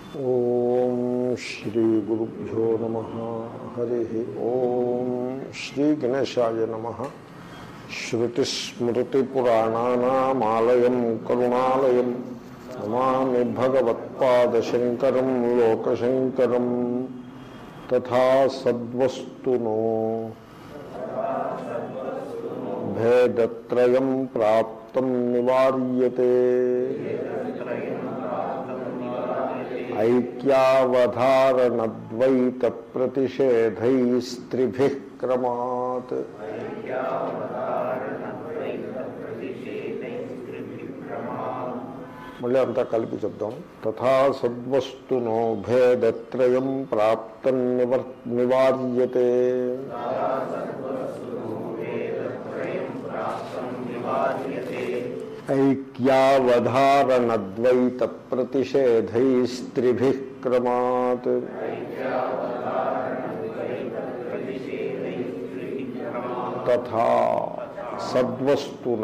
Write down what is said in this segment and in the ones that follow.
ఓం శ్రీ గురుభ్యో నమ హరి ఓం శ్రీ గణేశాయ నమ శ్రుతిస్మృతిపురాణానామాలయం కరుణాలయం నమామి భగవత్పాదశంకరం లోకశంకరం తథా సద్వస్తునో భేదత్రయం ప్రాప్తం నివార్యతే ఐక్యావధారణద్వైత ప్రతిషేధైస్త్రిభి క్రమాత్ మళ్ళీ అంతా కలిపి చెప్దాం తథా సద్వస్తునో భేదత్రయం ప్రాప్తం నివర్ నివార్యతే ఐక్యావధారణద్వైత ప్రతిషేధైస్త్రిభి క్రమాత్ తథా సద్వస్తున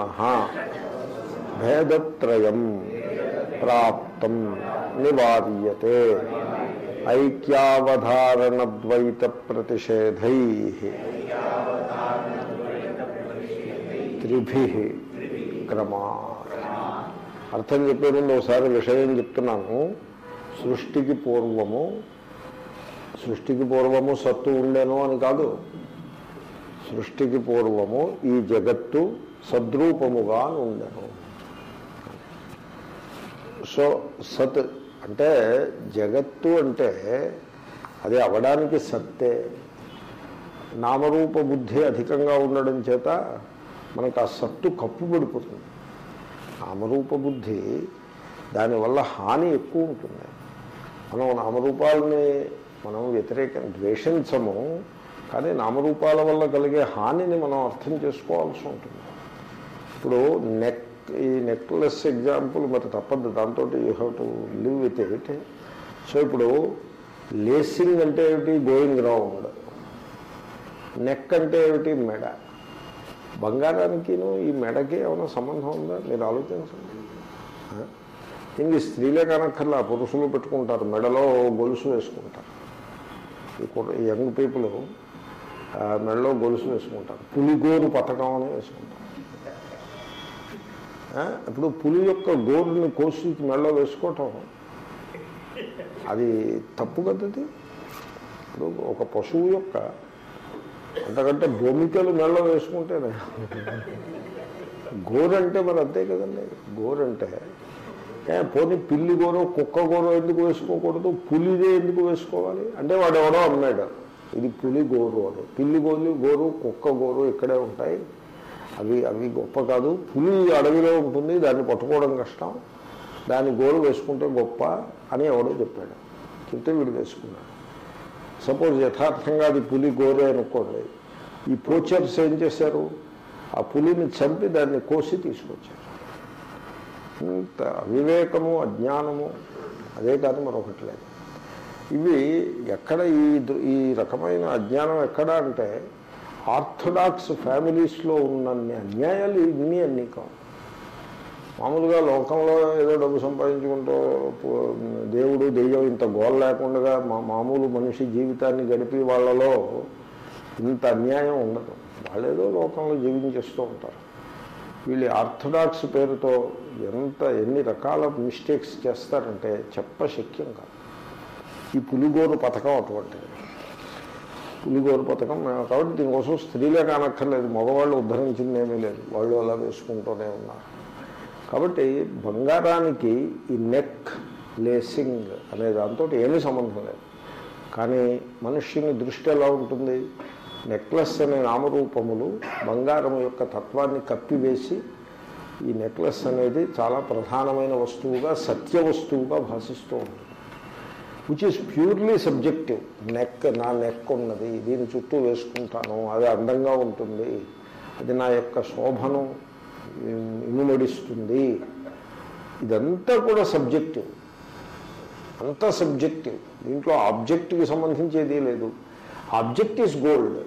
భేదత్రయం ప్రాప్తం నివార్యతే ఐక్యావధారణద్వైత ప్రతిషేధై త్రిభి క్రమా అర్థం చెప్పే ముందు ఒకసారి విషయం చెప్తున్నాను సృష్టికి పూర్వము సృష్టికి పూర్వము సత్తు ఉండేను అని కాదు సృష్టికి పూర్వము ఈ జగత్తు సద్రూపముగా ఉండెను సో సత్ అంటే జగత్తు అంటే అది అవడానికి సత్తే నామరూప బుద్ధి అధికంగా ఉండడం చేత మనకు ఆ సత్తు కప్పు పడిపోతుంది నామరూప బుద్ధి దానివల్ల హాని ఎక్కువ ఉంటుంది మనం నామరూపాలని మనం వ్యతిరేక ద్వేషించము కానీ నామరూపాల వల్ల కలిగే హానిని మనం అర్థం చేసుకోవాల్సి ఉంటుంది ఇప్పుడు నెక్ ఈ నెక్లెస్ ఎగ్జాంపుల్ మరి తప్పదు దాంతో you have to live with it so ఇప్పుడు లేసింగ్ అంటే ఏమిటి గోయింగ్ రౌండ్ నెక్ అంటే ఏమిటి మెడ బంగారానికిను ఈ మెడకి ఏమైనా సంబంధం ఉందా మీరు ఆలోచించండి ఇంక స్త్రీలే కానక్కర్లా పురుషులు పెట్టుకుంటారు మెడలో గొలుసు వేసుకుంటారు ఈ కుర్ర- ఈ యంగ్ పీపుల్ మెడలో గొలుసు వేసుకుంటారు పులిగోరు పథకం అని వేసుకుంటారు ఆ, ఇప్పుడు పులి యొక్క గోరుని కోసి మెడలో వేసుకోవటం అది తప్పు కదది ఇప్పుడు ఒక పశువు యొక్క అంతకంటే భూమికలు మెడలో వేసుకుంటేనే గోరంటే మరి అంతే కదండి గోరంటే ఏ పోనీ పిల్లి గోరు కుక్క గోరు ఎందుకు వేసుకోకూడదు పులిదే ఎందుకు వేసుకోవాలి అంటే వాడు ఎవడో అమ్మాడు ఇది పులి గోరు అని పిల్లి గోలు గోరు కుక్క గోరు ఇక్కడే ఉంటాయి అవి అవి గొప్ప కాదు పులి అడవిలో ఉంటుంది దాన్ని పట్టుకోవడం కష్టం దాని గోరు వేసుకుంటే గొప్ప అని ఎవడో చెప్పాడు చెప్తే వీడు వేసుకున్నాడు సపోజ్ యథార్థంగా అది పులి గోరే అనుకోండి ఈ పోచర్స్ ఏం చేశారు ఆ పులిని చంపి దాన్ని కోసి తీసుకొచ్చారు ఇంత అవివేకము అజ్ఞానము అదే కాదు మరొకటి లేదు ఇవి ఎక్కడ ఈ దృ- ఈ రకమైన అజ్ఞానం ఎక్కడ అంటే ఆర్థడాక్స్ ఫ్యామిలీస్లో ఉన్నన్ని అన్యాయాలు ఇన్ని అన్నీ కావు మామూలుగా లోకంలో ఏదో డబ్బు సంపాదించుకుంటూ పు- దేవుడు దెయ్యం ఇంత గోల లేకుండా మా మామూలు మనిషి జీవితాన్ని గడిపి వాళ్ళలో ఇంత అన్యాయం ఉండదు వాళ్ళేదో లోకంలో జీవించేస్తూ ఉంటారు వీళ్ళు ఆర్థడాక్స్ పేరుతో ఎంత ఎన్ని రకాల మిస్టేక్స్ చేస్తారంటే చెప్పశక్యం కాదు ఈ పులిగోరు పథకం అటువంటిది పులిగోరు పథకం మేము కాబట్టి దీనికోసం స్త్రీలే కానక్కర్లేదు మగవాళ్ళు ఉద్ధరించింది ఏమీ లేదు వాళ్ళు అలా వేసుకుంటూనే ఉన్నారు కాబట్టి బంగారానికి ఈ నెక్ లేసింగ్ అనే దాంతో ఏమీ సంబంధం లేదు కానీ మనుష్యుని దృష్టి ఎలా ఉంటుంది నెక్లెస్ అనే నామరూపములు బంగారం యొక్క తత్వాన్ని కప్పివేసి ఈ నెక్లెస్ అనేది చాలా ప్రధానమైన వస్తువుగా సత్య వస్తువుగా భాషిస్తూ ఉంటుంది విచ్ ఈస్ ప్యూర్లీ సబ్జెక్టివ్ నెక్ నా నెక్ ఉన్నది దీని చుట్టూ వేసుకుంటాను అది అందంగా ఉంటుంది అది నా యొక్క శోభను ఇమ్, ఇనుమడిస్తుంది ఇదంతా కూడా సబ్జెక్టివ్ అంతా సబ్జెక్టివ్ దీంట్లో ఆబ్జెక్ట్కి సంబంధించేది లేదు ఆబ్జెక్ట్ ఈస్ గోల్డ్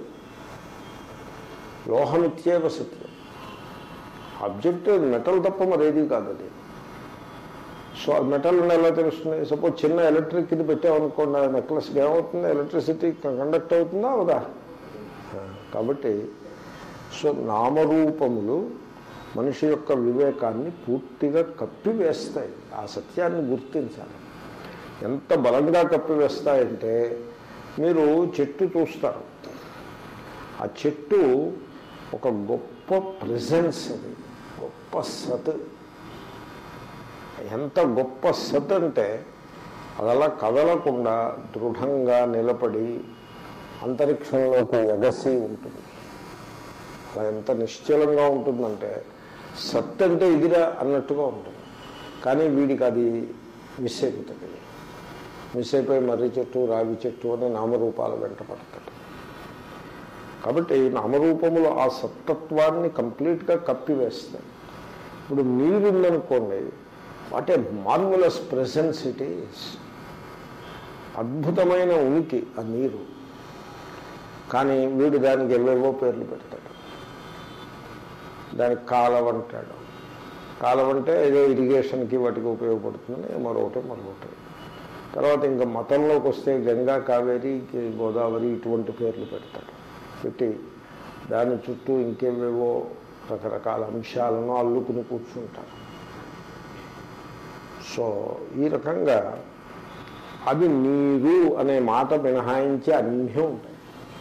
లోహమిత్యేవ సత్యం ఆబ్జెక్ట్ మెటల్ తప్ప మరేది కాదు అది సో మెటల్ నుండి ఎలా తెలుస్తుంది సపోజ్ చిన్న ఎలక్ట్రిక్ ఇది పెట్టామనుకోండి ఆ నెక్లెస్కి ఏమవుతుంది ఎలక్ట్రిసిటీ కండక్ట్ అవుతుందా అవుదా ఆ, కాబట్టి సో నామరూపములు మనిషి యొక్క వివేకాన్ని పూర్తిగా కప్పివేస్తాయి ఆ సత్యాన్ని గుర్తించాలి ఎంత బలంగా కప్పివేస్తాయంటే మీరు చెట్టు చూస్తారు ఆ చెట్టు ఒక గొప్ప ప్రెజెన్స్ అది గొప్ప సత్ ఎంత గొప్ప సత్ అంటే అది అలా కదలకుండా దృఢంగా నిలబడి అంతరిక్షంలోకి ఎగసి ఉంటుంది అలా ఎంత నిశ్చలంగా ఉంటుందంటే సత్ అంటే ఇదిరా అన్నట్టుగా ఉంటుంది కానీ వీడికి అది మిస్ అయిపోతుంది మిస్ అయిపోయి మర్రి చెట్టు రావి చెట్టు అనే నామరూపాలు వెంట పడతాడు కాబట్టి నామరూపములు ఆ సత్తత్వాన్ని కంప్లీట్గా కప్పివేస్తాయి ఇప్పుడు నీరు ఉందనుకోండి what a marvellous presence it is అద్భుతమైన ఉనికి ఆ నీరు కానీ వీడు దానికి ఎవేవో పేర్లు పెడతాడు దానికి కాలవ అంటాడు కాలవ అంటే ఏదో ఇరిగేషన్కి వాటికి ఉపయోగపడుతుందని మరొకటి మరొకటి తర్వాత ఇంకా మతంలోకి వస్తే గంగా కావేరి గోదావరి ఇటువంటి పేర్లు పెడతాడు పెట్టి దాని చుట్టూ ఇంకేవేవో రకరకాల అంశాలను అల్లుకుని కూర్చుంటారు సో ఈ రకంగా అది నీరు అనే మాట మినహాయించి అన్నీ ఉంటాయి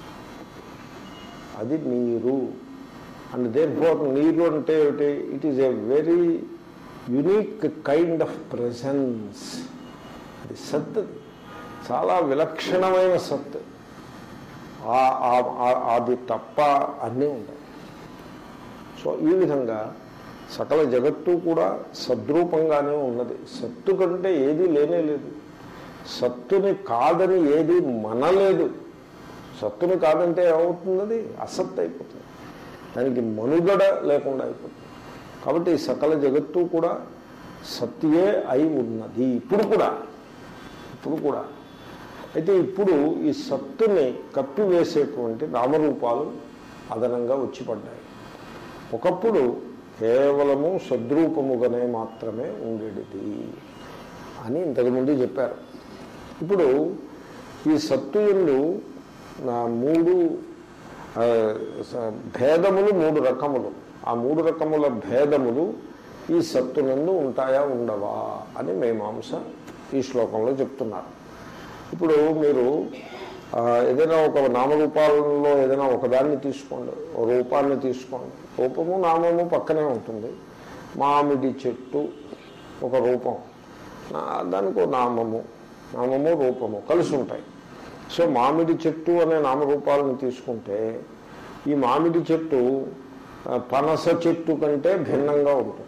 అది నీరు అండ్ దేర్ ఫోర్ నీరు అంటే ఏమిటి it is a very unique kind of presence అది సత్ అది. చాలా విలక్షణమైన సత్ ఆ- ఆ- ఆ- అది తప్ప అన్నీ ఉంటాయి సో ఈ విధంగా సకల జగత్తు కూడా సద్రూపంగానే ఉన్నది సత్తు కంటే ఏదీ లేనే లేదు సత్తుని కాదని ఏది మనలేదు సత్తుని కాదంటే ఏమవుతుంది అది అసత్ అయిపోతుంది దానికి మనుగడ లేకుండా అయిపోతుంది కాబట్టి ఈ సకల జగత్తు కూడా సత్యే అయి ఉన్నది ఇప్పుడు కూడా ఇప్పుడు కూడా అయితే ఇప్పుడు ఈ సత్తుని కప్పివేసేటువంటి నామరూపాలు అదనంగా వచ్చి పడ్డాయి ఒకప్పుడు కేవలము సద్రూపముగానే మాత్రమే ఉండేది అని ఇంతకుముందు చెప్పారు ఇప్పుడు ఈ సత్తు ఎందు నా మూడు ఆ, స- భేదములు మూడు రకములు ఆ మూడు రకముల భేదములు ఈ సత్తునందు ఉంటాయా ఉండవా అని మీమాంస ఈ శ్లోకంలో చెప్తున్నారు ఇప్పుడు మీరు ఆ, ఏదైనా ఒక నామరూపాలలో ఏదైనా ఒకదాన్ని తీసుకోండి ఒక రూపాన్ని తీసుకోండి రూపము నామము పక్కనే ఉంటుంది మామిడి చెట్టు ఒక రూపం నా- దానికి ఒక నామము నామము రూపము కలిసి ఉంటాయి సో మామిడి చెట్టు అనే నామరూపాలను తీసుకుంటే ఈ మామిడి చెట్టు ఆ, పనస చెట్టు కంటే భిన్నంగా ఉంటుంది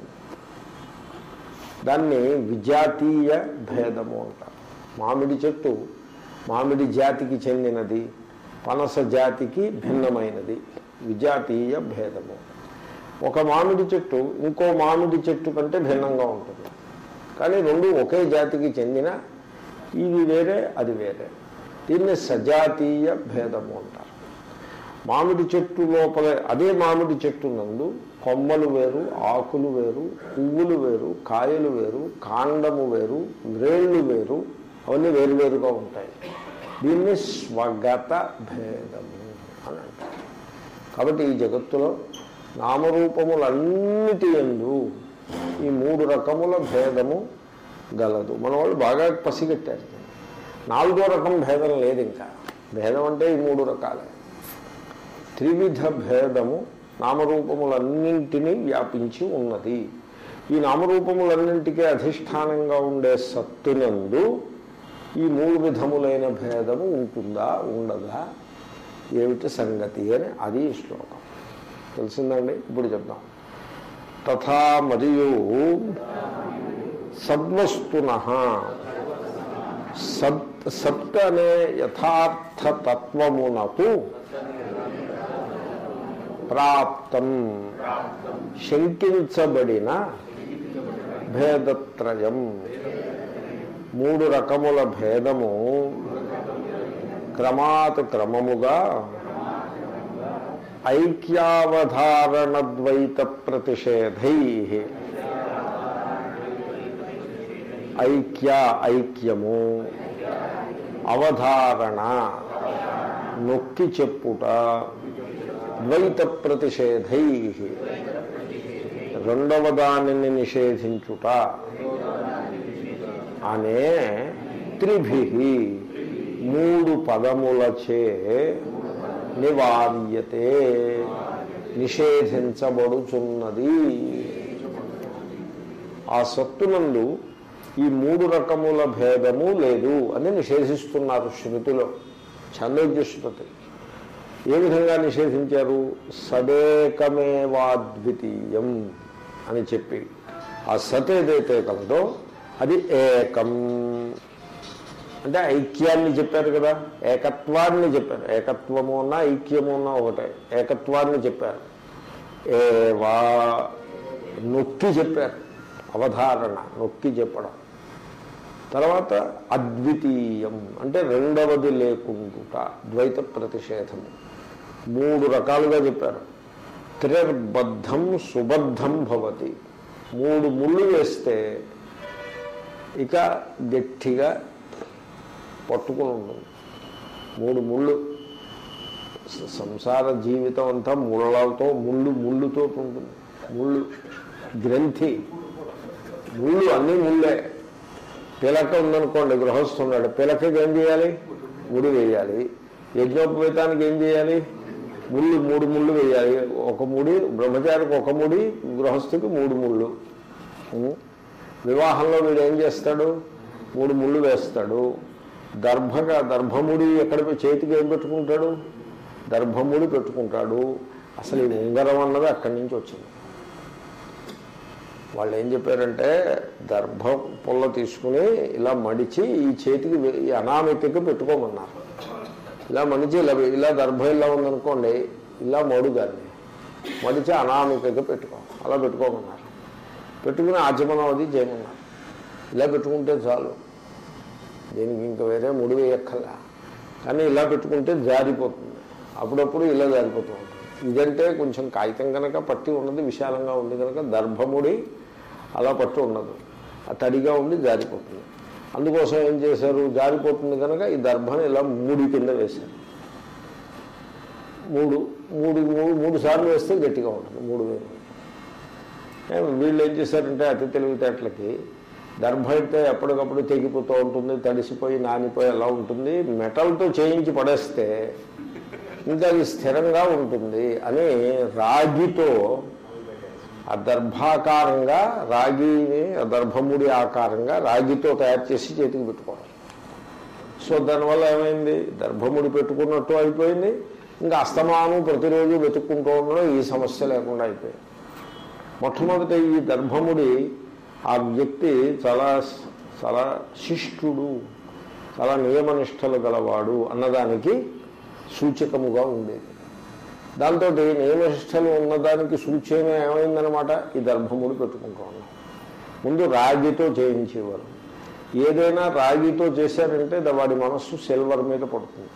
దాన్ని విజాతీయ భేదము అంటారు మామిడి చెట్టు మామిడి జాతికి చెందినది పనస జాతికి భిన్నమైనది విజాతీయ భేదము ఒక మామిడి చెట్టు ఇంకో మామిడి చెట్టు కంటే భిన్నంగా ఉంటుంది కానీ రెండు ఒకే జాతికి చెందిన ఇది వేరే అది వేరే దీన్ని సజాతీయ భేదము అంటారు మామిడి చెట్టు లోపల అదే మామిడి చెట్టు నందు కొమ్మలు వేరు ఆకులు వేరు పువ్వులు వేరు కాయలు వేరు కాండము వేరు వ్రేళ్ళు వేరు అవన్నీ వేరువేరుగా ఉంటాయి దీన్ని స్వగత భేదము అని అంటారు కాబట్టి ఈ జగత్తులో నామరూపములన్నిటి ఎందు ఈ మూడు రకముల భేదము గలదు మన వాళ్ళు బాగా పసిగట్టారు నాలుగో రకం భేదం లేదు ఇంకా భేదం అంటే ఈ మూడు రకాలే త్రివిధ భేదము నామరూపములన్నింటినీ వ్యాపించి ఉన్నది ఈ నామరూపములన్నింటికీ అధిష్టానంగా ఉండే సత్తునందు ఈ మూడు విధములైన భేదము ఉంటుందా ఉండదా ఏమిటి సంగతి అని అది ఈ శ్లోకం తెలిసిందండి ఇప్పుడు చెప్దాం తథా మరియు సద్వస్తున సత్ సత్ అనే యథార్థ తత్వమునకు ప్రాప్తం శంకించబడిన భేదత్రయం మూడు రకముల భేదము క్రమాత్ క్రమముగా ఐక్యావధారణద్వైత ప్రతిషేధై ఐక్య ఐక్యము అవధారణ నొక్కి చెప్పుట ద్వైత ప్రతిషేధై రెండవ దానిని నిషేధించుట అనే త్రిభి మూడు పదములచే నివార్యతే నిషేధించబడుచున్నది ఆ సత్తునందు ఈ మూడు రకముల భేదము లేదు అని నిషేధిస్తున్నారు శృతిలో ఛందోగ్య శృతి ఏ విధంగా నిషేధించారు సదేకమేవాద్వితీయం అని చెప్పి ఆ సత్ ఏదైతే కలదో అది ఏకం అంటే ఐక్యాన్ని చెప్పారు కదా ఏకత్వాన్ని చెప్పారు ఏకత్వము ఉన్న ఐక్యము ఉన్న ఒకటే ఏకత్వాన్ని చెప్పారు ఏవా నొక్కి చెప్పారు అవధారణ నొక్కి చెప్పడం తర్వాత అద్వితీయం అంటే రెండవది లేకుండుట ద్వైత ప్రతిషేధము మూడు రకాలుగా చెప్పారు త్రిర్బద్ధం సుబద్ధం భవతి మూడు ముళ్ళు వేస్తే ఇక గట్టిగా పట్టుకుని ఉంటుంది మూడు ముళ్ళు స- సంసార జీవితం అంతా ముళ్ళతో ముళ్ళు ముళ్ళుతో ఉంటుంది ముళ్ళు గ్రంథి ముళ్ళు అన్నీ ముళ్ళే పిలక ఉందనుకోండి గృహస్థున్నాడు పిలకకి ఏం చేయాలి ముడి వేయాలి యజ్ఞోపవేతానికి ఏం చేయాలి ముళ్ళు మూడు ముళ్ళు వేయాలి ఒక ముడి బ్రహ్మచారికి ఒక ముడి గృహస్థుకి మూడు ముళ్ళు ఉం? వివాహంలో వీడు ఏం చేస్తాడు మూడు ముళ్ళు వేస్తాడు దర్భగా దర్భముడి ఎక్కడ పె- చేతికి ఏం పెట్టుకుంటాడు దర్భముడి పెట్టుకుంటాడు అసలు ఈ ఉంగరం అన్నది అక్కడి నుంచి వచ్చింది వాళ్ళు ఏం చెప్పారంటే దర్భ పుల్ల తీసుకుని ఇలా మడిచి ఈ చేతికి వే- ఈ అనామికకి పెట్టుకోమన్నారు ఇలా మడిచి ఇలా ఇలా దర్భ ఇలా ఉందనుకోండి ఇలా మడు దాన్ని మడిచి అనామికకి పెట్టుకో అలా పెట్టుకోమన్నారు పెట్టుకుని ఆచమనం అది చేయమన్నారు ఇలా పెట్టుకుంటే చాలు దీనికి ఇంకా వేరే ముడి వేయక్కర్లా కానీ ఇలా పెట్టుకుంటే జారిపోతుంది అప్పుడప్పుడు ఇలా జారిపోతూ ఉంటుంది ఇదంటే కొంచెం కాగితం కనుక పట్టి ఉన్నది విశాలంగా ఉంది కనుక దర్భముడి అలా పట్టి ఉండదు ఆ తడిగా ఉండి జారిపోతుంది అందుకోసం ఏం చేశారు జారిపోతుంది కనుక ఈ దర్భను ఇలా మూడు కింద వేశారు మూడు మూడు మూడు మూడు సార్లు వేస్తే గట్టిగా ఉంటుంది మూడు వేలు ఏ, వీళ్ళు ఏం చేశారంటే అతి తెలివితేటలకి దర్భ అయితే ఎప్పటికప్పుడు తెగిపోతూ ఉంటుంది తడిసిపోయి నానిపోయి అలా ఉంటుంది మెటల్తో చేయించి పడేస్తే ఇంకా అది స్థిరంగా ఉంటుంది అని రాగితో ఆ దర్భాకారంగా రాగిని ఆ దర్భముడి ఆకారంగా రాగితో తయారు చేసి చేతికి పెట్టుకోవడం సో దానివల్ల ఏమైంది దర్భముడి పెట్టుకున్నట్టు అయిపోయింది ఇంకా అస్తమానం ప్రతిరోజు వెతుక్కుంటూ ఉండడం ఈ సమస్య లేకుండా అయిపోయింది మొట్టమొదట ఈ దర్భముడి ఆ వ్యక్తి చాలా చాలా శిష్టుడు చాలా నియమనిష్టలు గలవాడు అన్నదానికి సూచకముగా ఉండేది దాంతో నియమనిష్టలు ఉన్నదానికి సూచన ఏమైందనమాట ఈ దర్భముడి పెట్టుకుంటూ ఉన్నాం ముందు రాగితో చేయించేవారు ఏదైనా రాగితో చేశారంటే ద- వాడి మనస్సు సిల్వర్ మీద పడుతుంది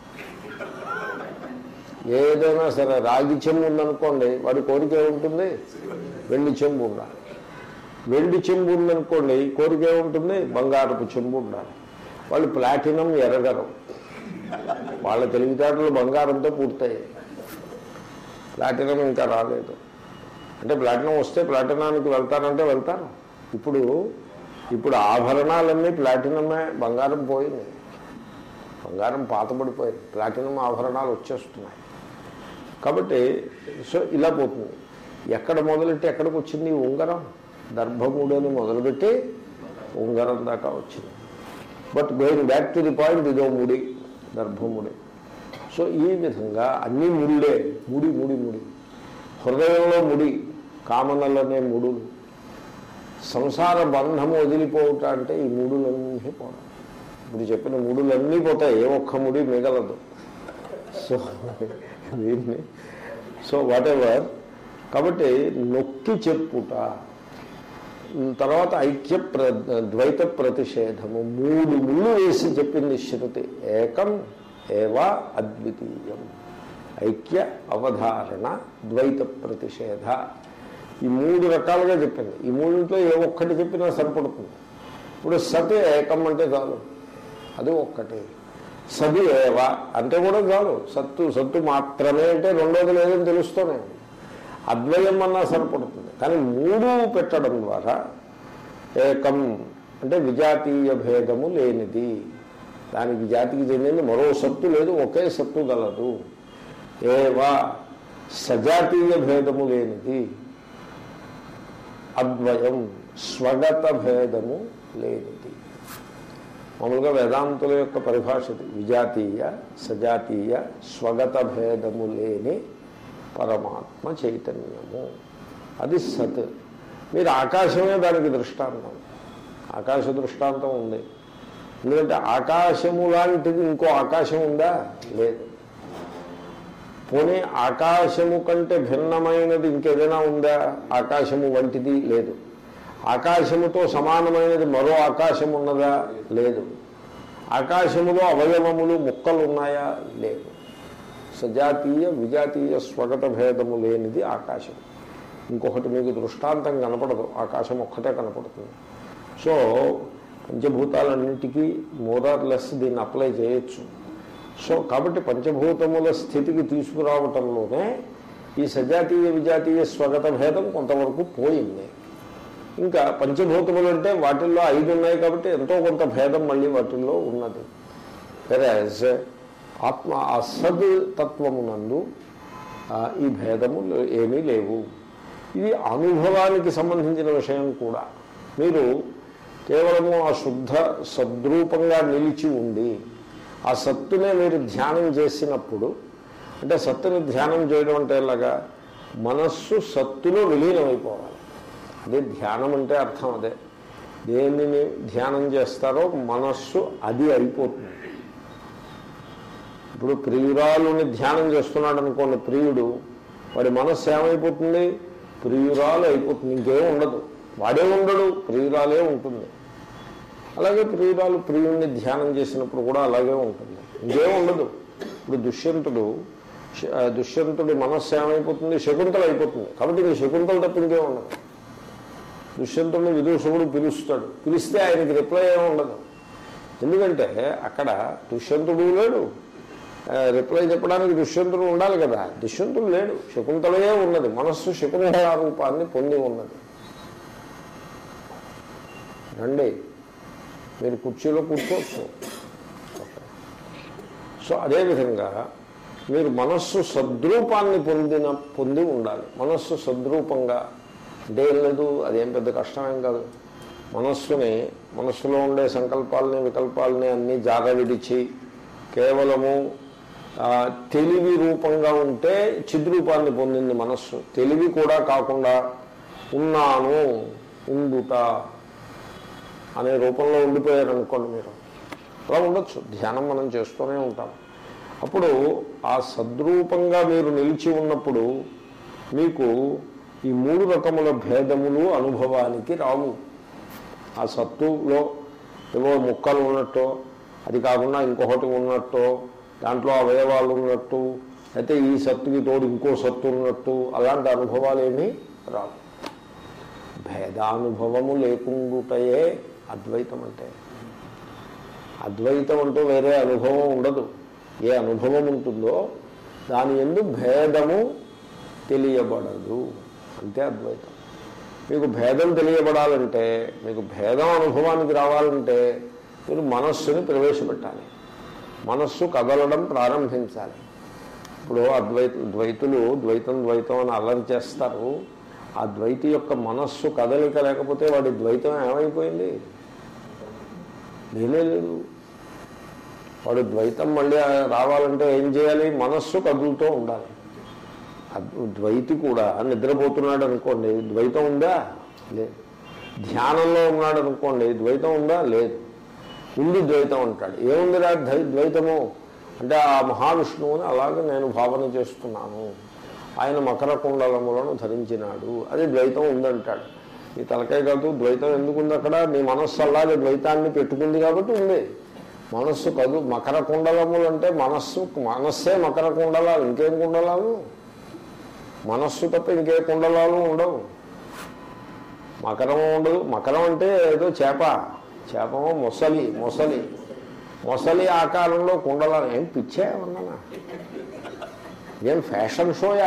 ఏదైనా సరే రాగి చెంబు ఉందనుకోండి వాడి కోరిక ఏముంటుంది వెండి చెంబు ఉండాలి వెండి చెంబు ఉందనుకోండి కోరిక ఏముంటుంది బంగారపు చెంబు ఉండాలి వాళ్ళు ప్లాటినం ఎరగరు వాళ్ళ తెలివితేటలు బంగారంతో పూర్తయ్యాయి ప్లాటినం ఇంకా రాలేదు అంటే ప్లాటినం వస్తే ప్లాటినానికి వెళ్తారంటే వెళ్తారు ఇప్పుడు ఇప్పుడు ఆభరణాలన్నీ ప్లాటినమే బంగారం పోయింది బంగారం పాతబడిపోయింది ప్లాటినం ఆభరణాలు వచ్చేస్తున్నాయి కాబట్టి సో ఇలా పోతుంది ఎక్కడ మొదలెట్టి ఎక్కడికి వచ్చింది ఈ ఉంగరం దర్భముడని మొదలుపెట్టి ఉంగరం దాకా వచ్చింది but going back to the point ఇదో ముడి దర్భముడి సో ఈ విధంగా అన్ని ముళ్ళే ముడి ముడి ముడి హృదయంలో ముడి కామనలనే ముడులు సంసార బంధము వదిలిపోవుట అంటే ఈ ముడులన్నీ పోవడం ఇప్పుడు చెప్పిన ముడులన్నీ పోతాయి ఏ ఒక్క ముడి మిగలదు సో దీన్ని సో వాట్ ఎవర్ కాబట్టి నొక్కి చెప్పుట తర్వాత ఐక్య ప్ర ద్వైత ప్రతిషేధము మూడు ముళ్ళు వేసి చెప్పింది శృతి ఏకం ఏవా అద్వితీయం ఐక్య అవధారణ ద్వైత ప్రతిషేధ ఈ మూడు రకాలుగా చెప్పింది ఈ మూడింట్లో ఏ ఒక్కటి చెప్పినా సరిపడుతుంది ఇప్పుడు సత్ ఏకం అంటే చాలు అది ఒక్కటి సది ఏవ అంటే కూడా చాలు సత్తు సత్తు మాత్రమే అంటే రెండోది లేదని తెలుస్తూనే ఉంది. అద్వయం అన్నా సరిపడుతుంది కానీ మూడు పెట్టడం ద్వారా ఏకం అంటే విజాతీయ భేదము లేనిది దానికి జాతికి చెందింది మరో సత్తు లేదు ఒకే సత్తు గలదు ఏవా సజాతీయ భేదము లేనిది అద్వయం స్వగత భేదము లేనిది మామూలుగా వేదాంతుల యొక్క పరిభాష ఇది. విజాతీయ సజాతీయ స్వగత భేదము లేని పరమాత్మ చైతన్యము అది సత్ మీరు ఆకాశమే దానికి దృష్టాంతం ఆకాశ దృష్టాంతం ఉంది ఎందుకంటే ఆకాశము లాంటిది ఇంకో ఆకాశం ఉందా లేదు పోనీ ఆకాశము కంటే భిన్నమైనది ఇంకేదైనా ఉందా ఆకాశము వంటిది లేదు ఆకాశముతో సమానమైనది మరో ఆకాశం ఉన్నదా లేదు ఆకాశములో అవయవములు ముక్కలు ఉన్నాయా లేదు సజాతీయ విజాతీయ స్వగత భేదము లేనిది ఆకాశం ఇంకొకటి మీకు దృష్టాంతం కనపడదు ఆకాశం ఒక్కటే కనపడుతుంది సో పంచభూతాలన్నింటికీ మోరార్ లెస్ దీన్ని అప్లై చేయొచ్చు సో కాబట్టి పంచభూతముల స్థితికి తీసుకురావటంలోనే ఈ సజాతీయ విజాతీయ స్వగత భేదం కొంతవరకు పోయింది ఇంకా పంచభూతములు అంటే వాటిల్లో ఐదు ఉన్నాయి కాబట్టి ఎంతో కొంత భేదం మళ్ళీ వాటిల్లో ఉన్నది వెరాజ్ ఆత్మ అసద్ తత్వమునందు ఆ, ఈ భేదములు ఏమీ లేవు ఇది అనుభవానికి సంబంధించిన విషయం కూడా మీరు కేవలము ఆ శుద్ధ సద్రూపంగా నిలిచి ఉండి ఆ సత్తునే మీరు ధ్యానం చేసినప్పుడు అంటే సత్తుని ధ్యానం చేయడం అంటే ఎలాగా మనస్సు సత్తులో విలీనమైపోవాలి అదే ధ్యానం అంటే అర్థం అదే దేనిని ధ్యానం చేస్తారో మనస్సు అది అయిపోతుంది ఇప్పుడు ప్రియురాలుని ధ్యానం చేస్తున్నాడు అనుకోండి ప్రియుడు వాడి మనస్సు ఏమైపోతుంది ప్రియురాలు అయిపోతుంది ఇంకేం ఉండదు వాడే ఉండడు ప్రియురాలే ఉంటుంది అలాగే ప్రియురాలు ప్రియుడిని ధ్యానం చేసినప్పుడు కూడా అలాగే ఉంటుంది ఇంకేం ఉండదు ఇప్పుడు దుష్యంతుడు శ- ఆ దుష్యంతుడి మనస్సు ఏమైపోతుంది శకుంతల అయిపోతుంది కాబట్టి ఇంక శకుంతల తప్ప ఇంకేం ఉండదు దుష్యంతుడిని విదూషకుడు పిలుస్తాడు పిలిస్తే ఆయనకి రిప్లై ఏమి ఉండదు ఎందుకంటే అక్కడ దుష్యంతుడు లేడు ఆ, రిప్లై చెప్పడానికి దుష్యంతుడు ఉండాలి కదా దుష్యంతుడు లేడు శకుంతలయే ఉన్నది మనస్సు శకుంతల రూపాన్ని పొంది ఉన్నది రండి మీరు కుర్చీలో కూర్చోవచ్చు సో అదేవిధంగా మీరు మనస్సు సద్రూపాన్ని పొందిన పొంది ఉండాలి మనస్సు సద్రూపంగా అంటే ఏం లేదు అదేం పెద్ద కష్టమేం కాదు మనస్సుని మనస్సులో ఉండే సంకల్పాలని వికల్పాలని అన్నీ జాగ విడిచి కేవలము ఆ, తెలివి రూపంగా ఉంటే చిద్రూపాన్ని పొందింది మనస్సు తెలివి కూడా కాకుండా ఉన్నాను ఉండుట అనే రూపంలో ఉండిపోయారు అనుకోండి మీరు అలా ఉండొచ్చు ధ్యానం మనం చేస్తూనే ఉంటాం అప్పుడు ఆ సద్రూపంగా మీరు నిలిచి ఉన్నప్పుడు మీకు ఈ మూడు రకముల భేదములు అనుభవానికి రావు ఆ సత్తులో ఏవో ముక్కలు ఉన్నట్టో అది కాకుండా ఇంకొకటి ఉన్నట్టో దాంట్లో అవయవాలు ఉన్నట్టు అయితే ఈ సత్తుకి తోడు ఇంకో సత్తు ఉన్నట్టు అలాంటి అనుభవాలు ఏమీ రావు భేదానుభవము లేకుండుటయే అద్వైతం అంటే అద్వైతం అంటూ వేరే అనుభవం ఉండదు ఏ అనుభవం ఉంటుందో దాని ఎందు భేదము తెలియబడదు అంతే అద్వైతం మీకు భేదం తెలియబడాలంటే మీకు భేదం అనుభవానికి రావాలంటే మీరు మనస్సుని ప్రవేశపెట్టాలి మనస్సు కదలడం ప్రారంభించాలి ఇప్పుడు అద్వైత ద్వైతులు ద్వైతం ద్వైతం అని అల్లరి చేస్తారు ఆ ద్వైతి యొక్క మనస్సు కదలిక లేకపోతే వాడి ద్వైతం ఏమైపోయింది లేనే లేదు వాడు ద్వైతం మళ్ళీ రావాలంటే ఏం చేయాలి మనస్సు కదులుతూ ఉండాలి అద్- ద్వైతి కూడా నిద్రపోతున్నాడు అనుకోండి ద్వైతం ఉందా లేదు ధ్యానంలో ఉన్నాడు అనుకోండి ద్వైతం ఉందా లేదు ఉంది ద్వైతం అంటాడు ఏముందిరా ద్వై- ద్వైతము అంటే ఆ మహావిష్ణువుని అలాగే నేను భావన చేస్తున్నాను ఆయన మకర కుండలములను ధరించినాడు అది ద్వైతం ఉందంటాడు ఈ తలకాయ కాదు ద్వైతం ఎందుకు ఉంది అక్కడ నీ మనస్సు అలాగే ద్వైతాన్ని పెట్టుకుంది కాబట్టి ఉంది మనస్సు కదు మకర కుండలములు అంటే మనస్సు మనస్సే మకర కుండలాలు ఇంకేం కుండలాలు మనస్సు తప్ప ఇంకే కుండలాలు ఉండవు మకరం ఉండదు మకరం అంటే ఏదో చేప చేపమో మొసలి మొసలి మొసలి ఆకారంలో కుండలాలు ఏం పిచ్చా ఉన్నానా ఏం ఫ్యాషన్ షోయా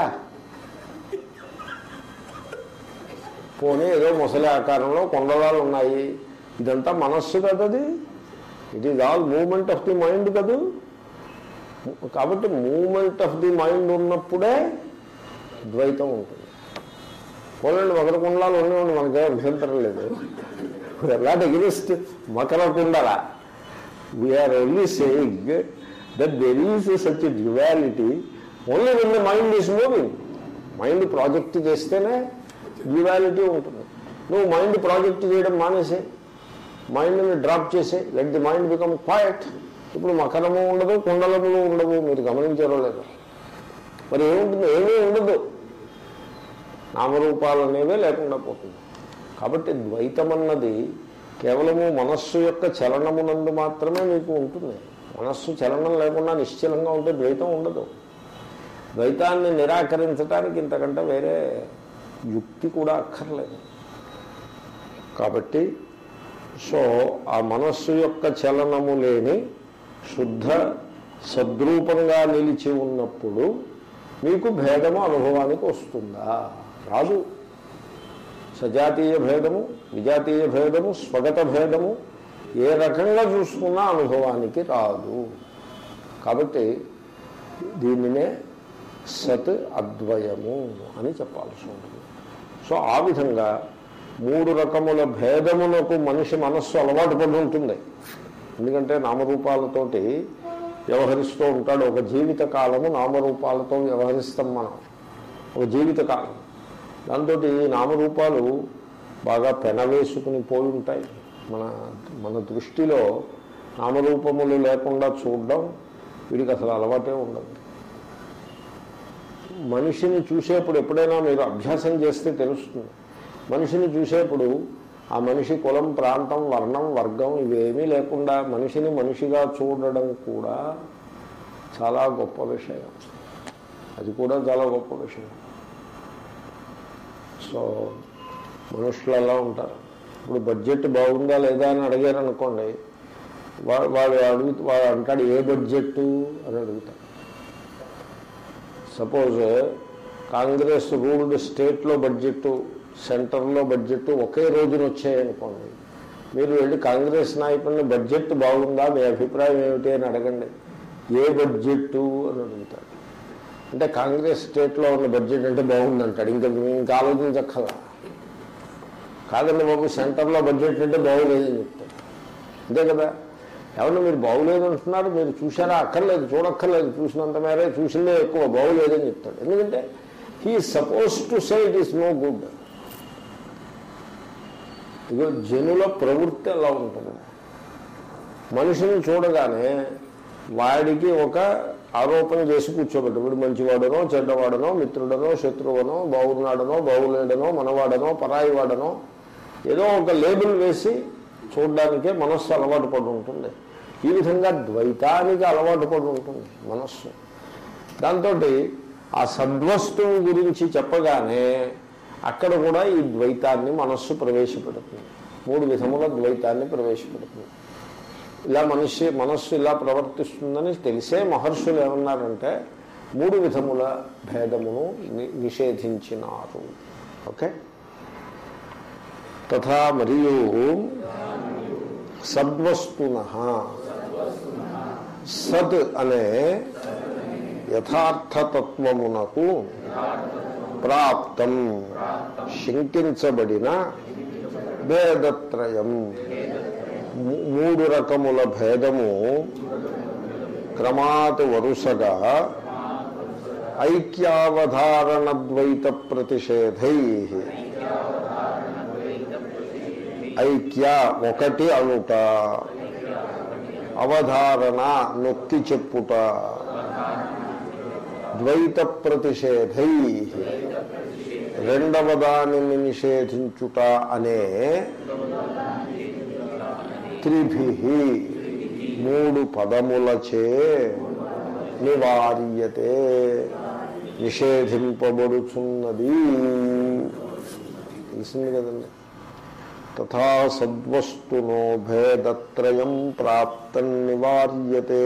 పోనీ ఏదో ముసలి ఆకారంలో కొండలాలు ఉన్నాయి ఇదంతా మనస్సు కదది it is all movement of the mind కదూ కాబట్టి మూమెంట్ ఆఫ్ ది మైండ్ ఉన్నప్పుడే ద్వైతం ఉంటుంది పోలండి మకర కుండలాలు ఉండేవాడి మనకే అభ్యంతరం లేదు ఎలాంటి ఎగ్నిస్ట్ మకర కుండల we are only saying that there is such duality only when the mind is moving mind project చేస్తేనే డ్యువాలిటీ ఉంటుంది నువ్వు మైండ్ ప్రాజెక్ట్ చేయడం మానేసే మైండ్ని డ్రాప్ చేసే let the mind become quiet ఇప్పుడు మకరము ఉండదు కుండలములు ఉండవు మీరు గమనించారో లేదు మరి ఏముంటుంది ఏమీ ఉండదు నామరూపాలు అనేవే లేకుండా పోతుంది కాబట్టి ద్వైతం అన్నది కేవలము మనస్సు యొక్క చలనమునందు మాత్రమే మీకు ఉంటుంది మనస్సు చలనం లేకుండా నిశ్చలంగా ఉంటే ద్వైతం ఉండదు ద్వైతాన్ని నిరాకరించడానికి ఇంతకంటే వేరే యుక్తి కూడా అక్కర్లేదు కాబట్టి సో ఆ మనస్సు యొక్క చలనము లేని శుద్ధ సద్రూపంగా నిలిచి ఉన్నప్పుడు మీకు భేదము అనుభవానికి వస్తుందా రాదు సజాతీయ భేదము విజాతీయ భేదము స్వగత భేదము ఏ రకంగా చూసుకున్నా అనుభవానికి రాదు కాబట్టి దీనినే సత్ అద్వయము అని చెప్పాల్సి ఉంటుంది సో ఆ విధంగా మూడు రకముల భేదములకు మనిషి మనస్సు అలవాటు పడి ఉంటుంది ఎందుకంటే నామరూపాలతోటి వ్యవహరిస్తూ ఉంటాడు ఒక జీవిత కాలము నామరూపాలతో వ్యవహరిస్తాం మనం ఒక జీవిత కాలం దాంతో ఈ నామరూపాలు బాగా పెనవేసుకుని పోయి ఉంటాయి మన మన దృష్టిలో నామరూపములు లేకుండా చూడడం వీడికి అసలు అలవాటే ఉండదు మనిషిని చూసేప్పుడు ఎప్పుడైనా మీరు అభ్యాసం చేస్తే తెలుస్తుంది మనిషిని చూసేప్పుడు ఆ మనిషి కులం ప్రాంతం వర్ణం వర్గం ఇవేమీ లేకుండా మనిషిని మనిషిగా చూడడం కూడా చాలా గొప్ప విషయం అది కూడా చాలా గొప్ప విషయం సో మనుషులు ఎలా ఉంటారు ఇప్పుడు బడ్జెట్ బాగుందా లేదా అని అడిగారు అనుకోండి వాడు వాడు అడుగు వాడు అంటాడు ఏ బడ్జెట్ అని అడుగుతాడు సపోజ్ కాంగ్రెస్ రూల్డ్ స్టేట్లో బడ్జెట్ సెంటర్లో బడ్జెట్ ఒకే రోజున వచ్చాయనుకోండి మీరు వెళ్ళి కాంగ్రెస్ నాయకుడిని బడ్జెట్ బాగుందా మీ అభిప్రాయం ఏమిటి అని అడగండి ఏ బడ్జెట్ అని అడుగుతాడు అంటే కాంగ్రెస్ స్టేట్లో ఉన్న బడ్జెట్ అంటే బాగుందంటాడు ఇంకా ఇంకా ఆలోచించక్కల కాదండి బాబు సెంటర్లో బడ్జెట్ అంటే బాగులేదని చెప్తాడు అంతే కదా ఎవరు మీరు బాగులేదు అంటున్నారు మీరు చూసారా అక్కర్లేదు చూడక్కర్లేదు చూసినంత మేరే చూసిందే ఎక్కువ బాగులేదని చెప్తాడు ఎందుకంటే he suppose to say it is no good ఇగో జనుల ప్రవృత్తి ఎలా ఉంటుంది మనిషిని చూడగానే వాడికి ఒక ఆరోపణ చేసి కూర్చోబెట్టు వీడు మంచివాడనో చెడ్డవాడనో మిత్రుడనో శత్రువనో బాగున్నాడనో బాగులేడనో మనవాడనో పరాయి వాడనో ఏదో ఒక లేబుల్ వేసి చూడడానికే మనస్సు అలవాటు పడి ఉంటుంది ఈ విధంగా ద్వైతానికి అలవాటు పడి ఉంటుంది మనస్సు దాంతో ఆ సద్వస్తువు గురించి చెప్పగానే అక్కడ కూడా ఈ ద్వైతాన్ని మనస్సు ప్రవేశపెడుతుంది మూడు విధముల ద్వైతాన్ని ప్రవేశపెడుతుంది ఇలా మనిషి మనస్సు ఇలా ప్రవర్తిస్తుందని తెలిసే మహర్షులు ఏమన్నారంటే మూడు విధముల భేదమును ని- నిషేధించినారు ఓకే తథా మరియు సద్వస్తున సత్ అనే యథార్థతత్వమునకు ప్రాప్తం శంకించబడిన భేదత్రయం మూ- మూడు రకముల భేదము క్రమాత్ వరుసగా ఐక్యావధారణ ద్వైత ప్రతిషేధై ఐక్య ఒకటి అనుట అవధారణ నొక్కి చెప్పుట ద్వైత ప్రతిషేధై రెండవ దానిని నిషేధించుట అనే త్రిభి మూడు పదములచే నివార్యతే నిషేధింపబడుచున్నది తెలిసింది కదండి తథా సద్వస్తునో భేదత్రయం ప్రాప్తం నివార్యతే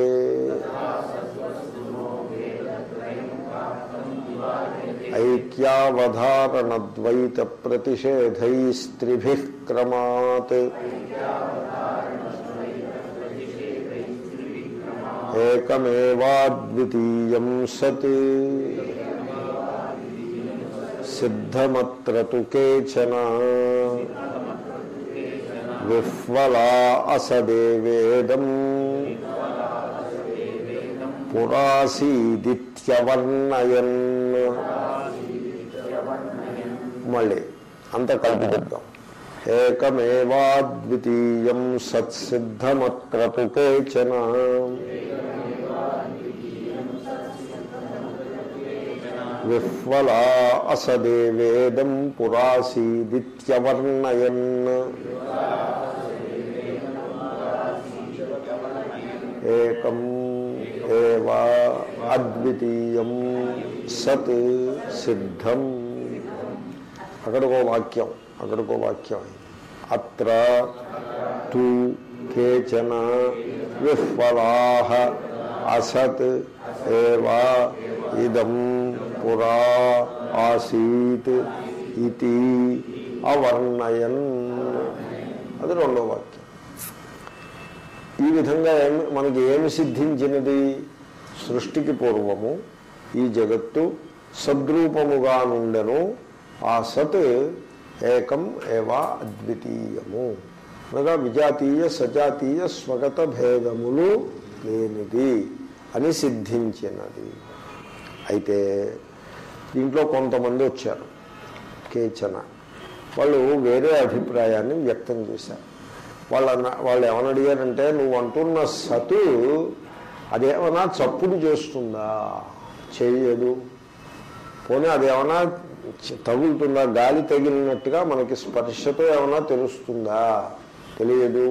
ఐక్యావధారణద్వైత ప్రతిషేధైస్త్రిభి క్రమాత్ ఏకమేవాద్వితీయం సత్ సిద్ధమత్ర తు కేచన విహ్వలా అసదేవేదం పురాసీదిత్యవర్ణయన్ మళ్ళీ అంత కలిపి చెప్తాం ఏకమేవాద్వితీయం సత్సిద్ధమత్ర తు కేచన విహ్వలా అసదేవేదం పురాసీదిత్యవర్ణయన్ ఏకం ఏవ అద్వితీయం సత్ సిద్ధం అక్కడికో వాక్యం అక్కడికో వాక్యం అత్ర తు కేచన విహ్వలా అసత్ ఏవా ఇదం పురా ఆసీత్ ఇది అవర్ణయన్ అది రెండో వాక్యం ఈ విధంగా ఏమి మనకి ఏమి సిద్ధించినది సృష్టికి పూర్వము ఈ జగత్తు సద్రూపముగా నుండెను ఆ సత్ ఏకం ఏవా అద్వితీయము అనగా విజాతీయ సజాతీయ స్వగత భేదములు లేనిది అని సిద్ధించినది అయితే దీంట్లో కొంతమంది వచ్చారు కేచన వాళ్ళు వేరే అభిప్రాయాన్ని వ్యక్తం చేశారు వాళ్ళ వాళ్ళు ఏమని అడిగారంటే నువ్వు అంటున్న సతు అదేమన్నా చప్పుడు చేస్తుందా చేయదు పోనీ అదేమన్నా చ- తగులుతుందా గాలి తగిలినట్టుగా మనకి స్పర్శతో ఏమన్నా తెలుస్తుందా తెలియదు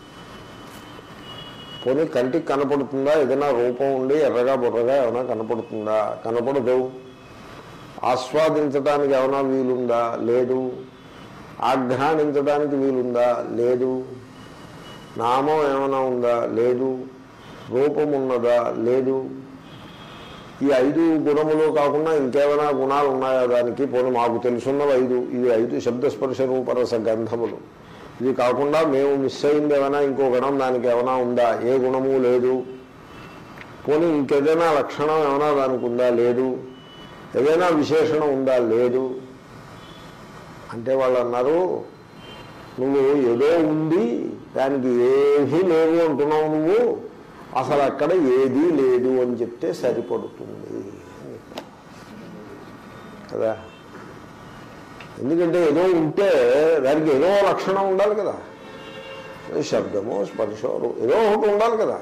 పోనీ కంటికి కనపడుతుందా ఏదైనా రూపం ఉండి ఎర్రగా బుర్రగా ఏమైనా కనపడుతుందా కనపడదు ఆస్వాదించడానికి ఏమైనా వీలుందా లేదు ఆఘ్రానించడానికి వీలుందా లేదు నామం ఏమైనా ఉందా లేదు రూపం ఉన్నదా లేదు ఈ ఐదు గుణములు కాకుండా ఇంకేమైనా గుణాలు ఉన్నాయా దానికి పోనీ మాకు తెలుసున్నవి ఐదు ఇది ఐదు శబ్దస్పర్శ రూపరస గంధములు ఇది కాకుండా మేము మిస్ అయింది ఏమైనా ఇంకో గుణం దానికి ఏమైనా ఉందా ఏ గుణము లేదు పోనీ ఇంకేదైనా లక్షణం ఏమైనా దానికి ఉందా లేదు ఏదైనా విశేషణం ఉందా లేదు అంటే వాళ్ళు అన్నారు నువ్వు ఏదో ఉంది దానికి ఏమీ లేవు అంటున్నావు నువ్వు అసలు అక్కడ ఏదీ లేదు అని చెప్తే సరిపడుతుంది కదా ఎందుకంటే ఏదో ఉంటే దానికి ఏదో లక్షణం ఉండాలి కదా ఏదో శబ్దమో స్పర్శో రూ- ఏదో ఒకటి ఉండాలి కదా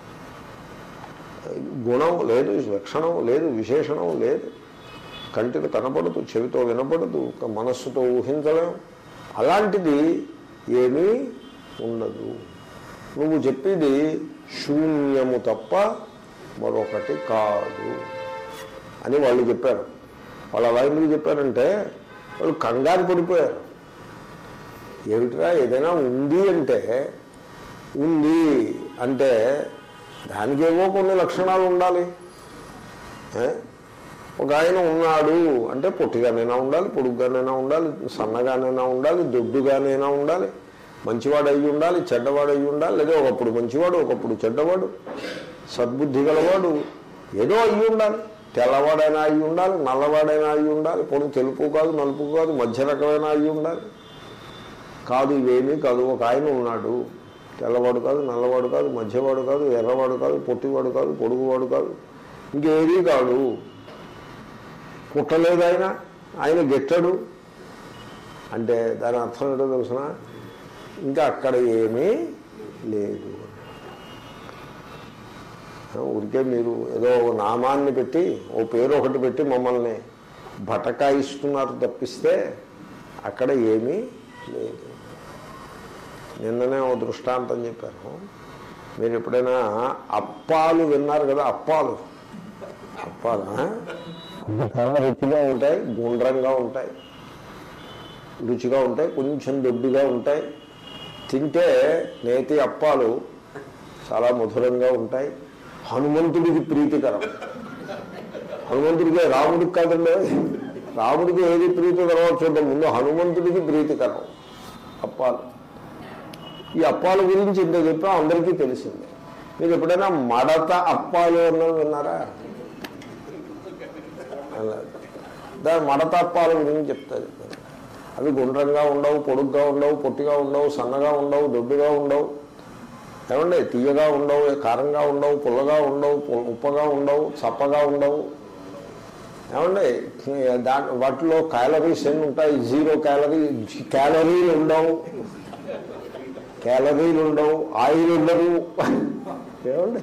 గుణం లేదు లక్షణం లేదు విశేషణం లేదు కంటికి కనపడదు చెవితో వినపడదు ఒక మనస్సుతో ఊహించలేం అలాంటిది ఏమీ ఉండదు నువ్వు చెప్పేది శూన్యము తప్ప మరొకటి కాదు అని వాళ్ళు చెప్పారు వాళ్ళు అలా ఎందుకు చెప్పారంటే వాళ్ళు కంగారు పడిపోయారు ఏమిట్రా ఏదైనా ఉంది అంటే ఉంది అంటే దానికేమో కొన్ని లక్షణాలు ఉండాలి ఏ? ఒక ఆయన ఉన్నాడు అంటే పొట్టిగానైనా ఉండాలి పొడుగ్గానైనా ఉండాలి సన్నగానైనా ఉండాలి దొడ్డుగానైనా ఉండాలి మంచివాడు అయి ఉండాలి చెడ్డవాడు అయి ఉండాలి లేదా ఒకప్పుడు మంచివాడు ఒకప్పుడు చెడ్డవాడు సద్బుద్ధి గలవాడు ఏదో అయి ఉండాలి తెల్లవాడైనా అయి ఉండాలి నల్లవాడైనా అయి ఉండాలి పొడి తెలుపు కాదు నలుపు కాదు మధ్య రకమైన అయి ఉండాలి కాదు ఇవేమీ కాదు ఒక ఆయన ఉన్నాడు తెల్లవాడు కాదు నల్లవాడు కాదు మధ్యవాడు కాదు ఎర్రవాడు కాదు పొట్టివాడు కాదు పొడుగువాడు కాదు ఇంకేదీ కాదు పుట్టలేదు ఆయన ఆయన గెట్టడు అంటే దాని అర్థం ఏంటో తెలుసిన ఇంకా అక్కడ ఏమీ లేదు ఊరికే మీరు ఏదో ఓ నామాన్ని పెట్టి ఓ పేరు ఒకటి పెట్టి మమ్మల్ని బటకాయిస్తున్నారు తప్పిస్తే అక్కడ ఏమీ లేదు నిన్ననే ఓ దృష్టాంతం చెప్పాను మీరు ఎప్పుడైనా అప్పాలు విన్నారు కదా అప్పాలు అప్పాలా చాలా రుచిగా ఉంటాయి గుండ్రంగా ఉంటాయి రుచిగా ఉంటాయి కొంచెం దొడ్డుగా ఉంటాయి తింటే నేతి అప్పాలు చాలా మధురంగా ఉంటాయి హనుమంతుడికి ప్రీతికరం హనుమంతుడికి రాముడికి కాదండి రాముడికి ఏది ప్రీతికరమో చూద్దాం ముందు హనుమంతుడికి ప్రీతికరం అప్పాలు ఈ అప్పాల గురించి ఇంత చెప్పా అందరికీ తెలిసిందే మీరు ఎప్పుడైనా మడత అప్పాలు అన్నది విన్నారా అలా. దాని మడత అప్పాల గురించి చెప్తారు అవి గుండ్రంగా ఉండవు పొడుగ్గా ఉండవు పొట్టిగా ఉండవు సన్నగా ఉండవు దొడ్డుగా ఉండవు ఏమండి తీయగా ఉండవు కారంగా ఉండవు పుల్లగా ఉండవు పు- ఉప్పగా ఉండవు చప్పగా ఉండవు ఏమండి దా వాటిలో క్యాలరీస్ ఎన్ని ఉంటాయి జీరో క్యాలరీ క్యాలరీలు ఉండవు క్యాలరీలు ఉండవు ఆయిల్ ఉండదు ఏమండి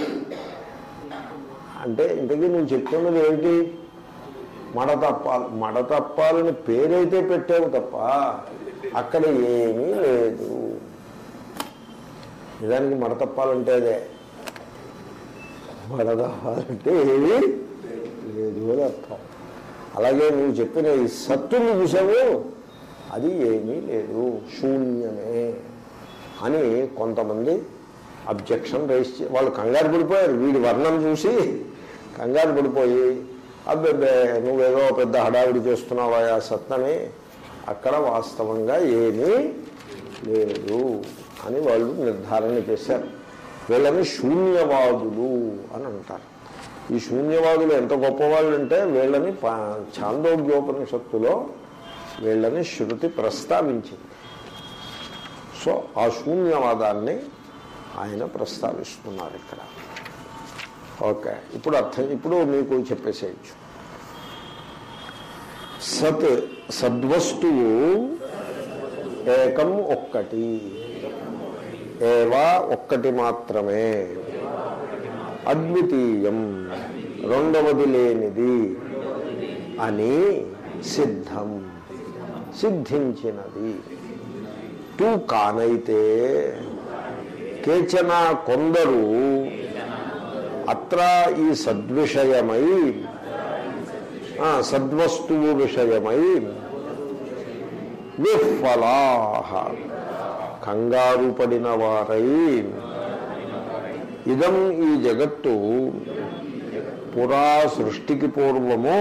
అంటే ఇంతకీ నువ్వు చెప్తున్నది ఏంటి మడతప్పాలు మడతప్పాలని పేరైతే పెట్టావు తప్ప అక్కడ ఏమీ లేదు నిజానికి మడతప్పాలంటే అదే మడతప్పాలంటే ఏమీ లేదు అని అర్థం అలాగే నువ్వు చెప్పిన ఈ సత్తుని చూసావు అది ఏమీ లేదు శూన్యమే అని కొంతమంది అబ్జెక్షన్ రైస్ చే వాళ్ళు కంగారు పడిపోయారు వీడి వర్ణం చూసి కంగారు పడిపోయి అబ్బే నువ్వేదో పెద్ద హడావిడి చేస్తున్నావా ఆ సత్తని అక్కడ వాస్తవంగా ఏమీ లేదు అని వాళ్ళు నిర్ధారణ చేశారు వీళ్ళని శూన్యవాదులు అని అంటారు ఈ శూన్యవాదులు ఎంత గొప్పవాళ్ళు అంటే వీళ్ళని పా- ఛాందోగ్యోపనిషత్తులో వీళ్ళని శృతి ప్రస్తావించింది సో ఆ శూన్యవాదాన్ని ఆయన ప్రస్తావిస్తున్నారు ఇక్కడ ఓకే ఇప్పుడు అర్థం ఇప్పుడు మీకు చెప్పేసేయచ్చు సత్ సద్వస్తువు ఏకం ఒక్కటి ఏవా ఒక్కటి మాత్రమే అద్వితీయం రెండవది లేనిది అని సిద్ధం సిద్ధించినది టూ కానైతే కేచన కొందరు అత్ర ఈ సద్విషయమై ఆ, సద్వస్తువు విషయమై విఫలాహ కంగారు పడిన వారై ఇదం ఈ జగత్తు పురా సృష్టికి పూర్వము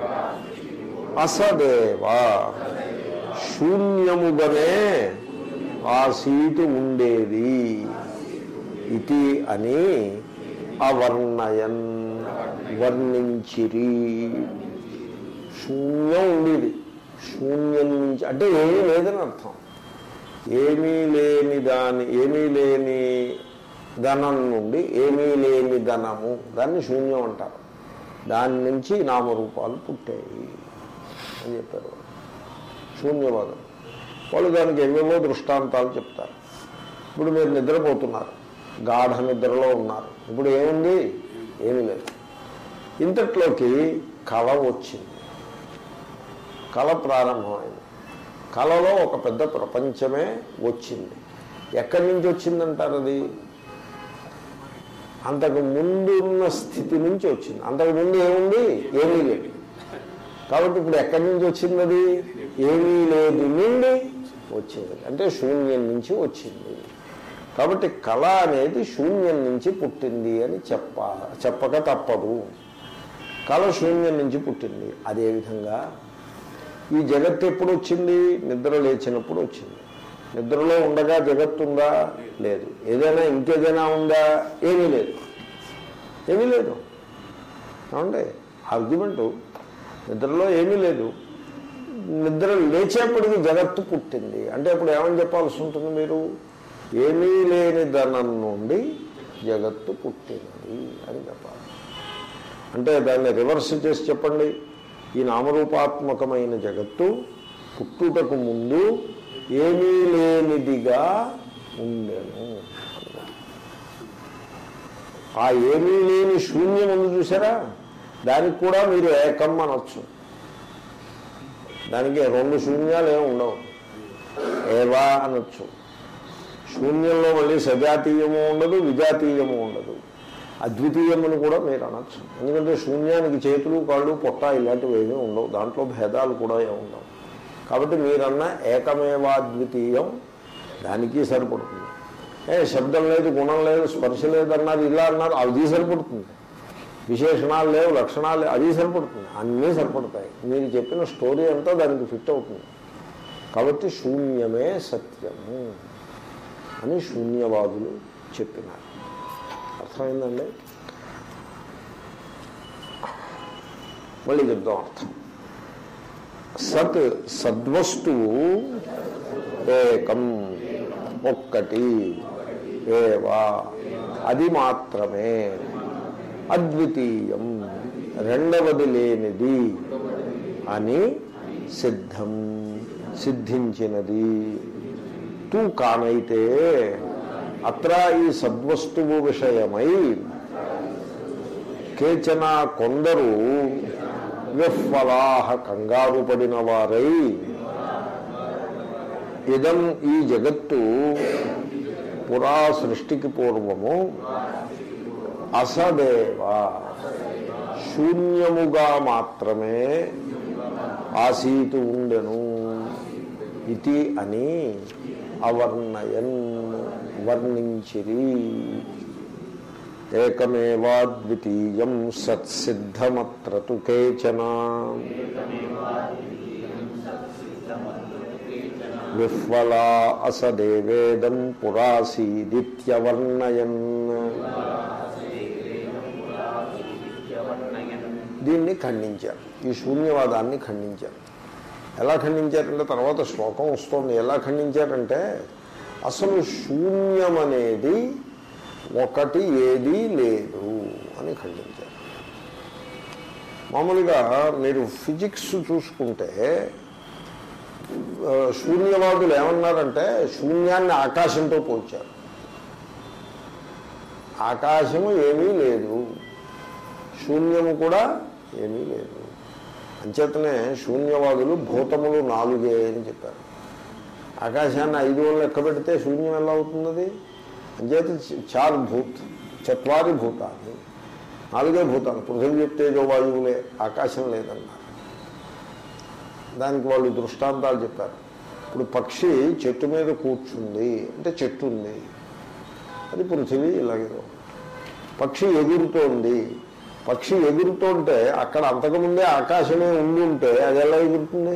అసదేవా శూన్యముగానే ఆసీటు ఉండేది ఇది అని అవర్ణయన్ వర్ణించిరి శూన్యం ఉండేది శూన్యం నుంచి అంటే ఏమీ లేదని అర్థం ఏమీ లేని దాని ఏమీ లేని ధనం నుండి ఏమీ లేని ధనము దాన్ని శూన్యం అంటారు దాని నుంచి నామరూపాలు పుట్టాయి అని చెప్పారు వాళ్ళు. శూన్యవాదం వాళ్ళు దానికి ఎవేవో దృష్టాంతాలు చెప్తారు ఇప్పుడు మీరు నిద్రపోతున్నారు గాఢ నిద్రలో ఉన్నారు ఇప్పుడు ఏముంది ఏమీ లేదు ఇంతట్లోకి కళ వచ్చింది కళ ప్రారంభమైంది కళలో ఒక పెద్ద ప్రపంచమే వచ్చింది ఎక్కడి నుంచి వచ్చిందంటారు అది అంతకు ముందున్న స్థితి నుంచి వచ్చింది అంతకు ముందు ఏముంది ఏమీ లేదు కాబట్టి ఇప్పుడు ఎక్కడి నుంచి వచ్చింది అది ఏమీ లేదు నుండి వచ్చేది అంటే శూన్యం నుంచి వచ్చింది కాబట్టి కళ అనేది శూన్యం నుంచి పుట్టింది అని చెప్ప చెప్పక తప్పదు కళ శూన్యం నుంచి పుట్టింది అదేవిధంగా ఈ జగత్తు ఎప్పుడు వచ్చింది నిద్ర లేచినప్పుడు వచ్చింది నిద్రలో ఉండగా జగత్తు ఉందా లేదు ఏదైనా ఇంకేదైనా ఉందా ఏమీ లేదు ఏమీ లేదు ఏమండి ఆర్గ్యుమెంటు నిద్రలో ఏమీ లేదు నిద్ర లేచేప్పటికి జగత్తు పుట్టింది అంటే ఇప్పుడు ఏమని చెప్పాల్సి ఉంటుంది మీరు ఏమీ లేని ధనం నుండి జగత్తు పుట్టినది అని చెప్పాలి అంటే దాన్ని రివర్స్ చేసి చెప్పండి ఈ నామరూపాత్మకమైన జగత్తు పుట్టుటకు ముందు ఏమీ లేనిదిగా ఉండెను ఆ ఏమీ లేని శూన్యం ఉంది చూసారా దానికి కూడా మీరు ఏకం అనొచ్చు దానికి రెండు శూన్యాలు ఏమి ఉండవు ఏవా అనొచ్చు శూన్యంలో మళ్ళీ సజాతీయము ఉండదు విజాతీయము ఉండదు అద్వితీయమును కూడా మీరు అనొచ్చు ఎందుకంటే శూన్యానికి చేతులు కాళ్ళు పొట్ట ఇలాంటివి ఏమీ ఉండవు దాంట్లో భేదాలు కూడా ఏమి ఉండవు కాబట్టి మీరన్న ఏకమేవాద్వితీయం దానికి సరిపడుతుంది ఏ శబ్దం లేదు గుణం లేదు స్పర్శ లేదు అన్నారు ఇలా అన్నారు అది సరిపడుతుంది విశేషణాలు లేవు లక్షణాలు లేవు అది సరిపడుతుంది అన్నీ సరిపడతాయి మీరు చెప్పిన స్టోరీ అంతా దానికి ఫిట్ అవుతుంది కాబట్టి శూన్యమే సత్యము అని శూన్యవాదులు చెప్పినారు అర్థమైందండి మళ్ళీ చెప్దాం అర్థం సత్ సద్వస్తువు ఏకం ఒక్కటి ఏవా అది మాత్రమే అద్వితీయం రెండవది లేనిది అని సిద్ధం సిద్ధించినది తూ కానైతే అత్ర ఈ సద్వస్తువు విషయమై కేచన కొందరు విఫలాహ కంగారు పడిన వారై ఇదం ఈ జగత్తు పురా సృష్టికి పూర్వము అసదేవ శూన్యముగా మాత్రమే ఆసీతు ఉండెను ఇది అని అవర్ణయన్ వర్ణించిరి ఏకమేవాద్వితీయం సత్సిద్ధమత్ర తు కేచన విఫలా అసదేవేదం పురాసీదిత్యవర్ణయన్ దీన్ని ఖండించారు ఈ శూన్యవాదాన్ని ఖండించారు ఎలా ఖండించారంటే తర్వాత శ్లోకం వస్తుంది ఎలా ఖండించారంటే అసలు శూన్యం అనేది ఒకటి ఏదీ లేదు అని ఖండించారు మామూలుగా మీరు ఫిజిక్స్ చూసుకుంటే ఆ, శూన్యవాదులు ఏమన్నారంటే శూన్యాన్ని ఆకాశంతో పోల్చారు ఆకాశము ఏమీ లేదు శూన్యము కూడా ఏమీ లేదు అంచేతనే శూన్యవాదులు భూతములు నాలుగే అని చెప్పారు ఆకాశాన్ని ఐదు వందలు లెక్క పెడితే శూన్యం ఎలా అవుతుంది అంచేత చార్ భూత్ చత్వారి భూతాన్ని నాలుగే భూతాలు పృథివీ తేజో వాయువులే ఆకాశం లేదన్నారు దానికి వాళ్ళు దృష్టాంతాలు చెప్పారు ఇప్పుడు పక్షి చెట్టు మీద కూర్చుంది అంటే చెట్టు ఉంది అది పృథివీ ఇలాగేదో పక్షి ఎగురుతోంది పక్షి ఎగురుతుంటే అక్కడ అంతకుముందే ఆకాశమే ఉండి ఉంటే అది ఎలా ఎగురుతుంది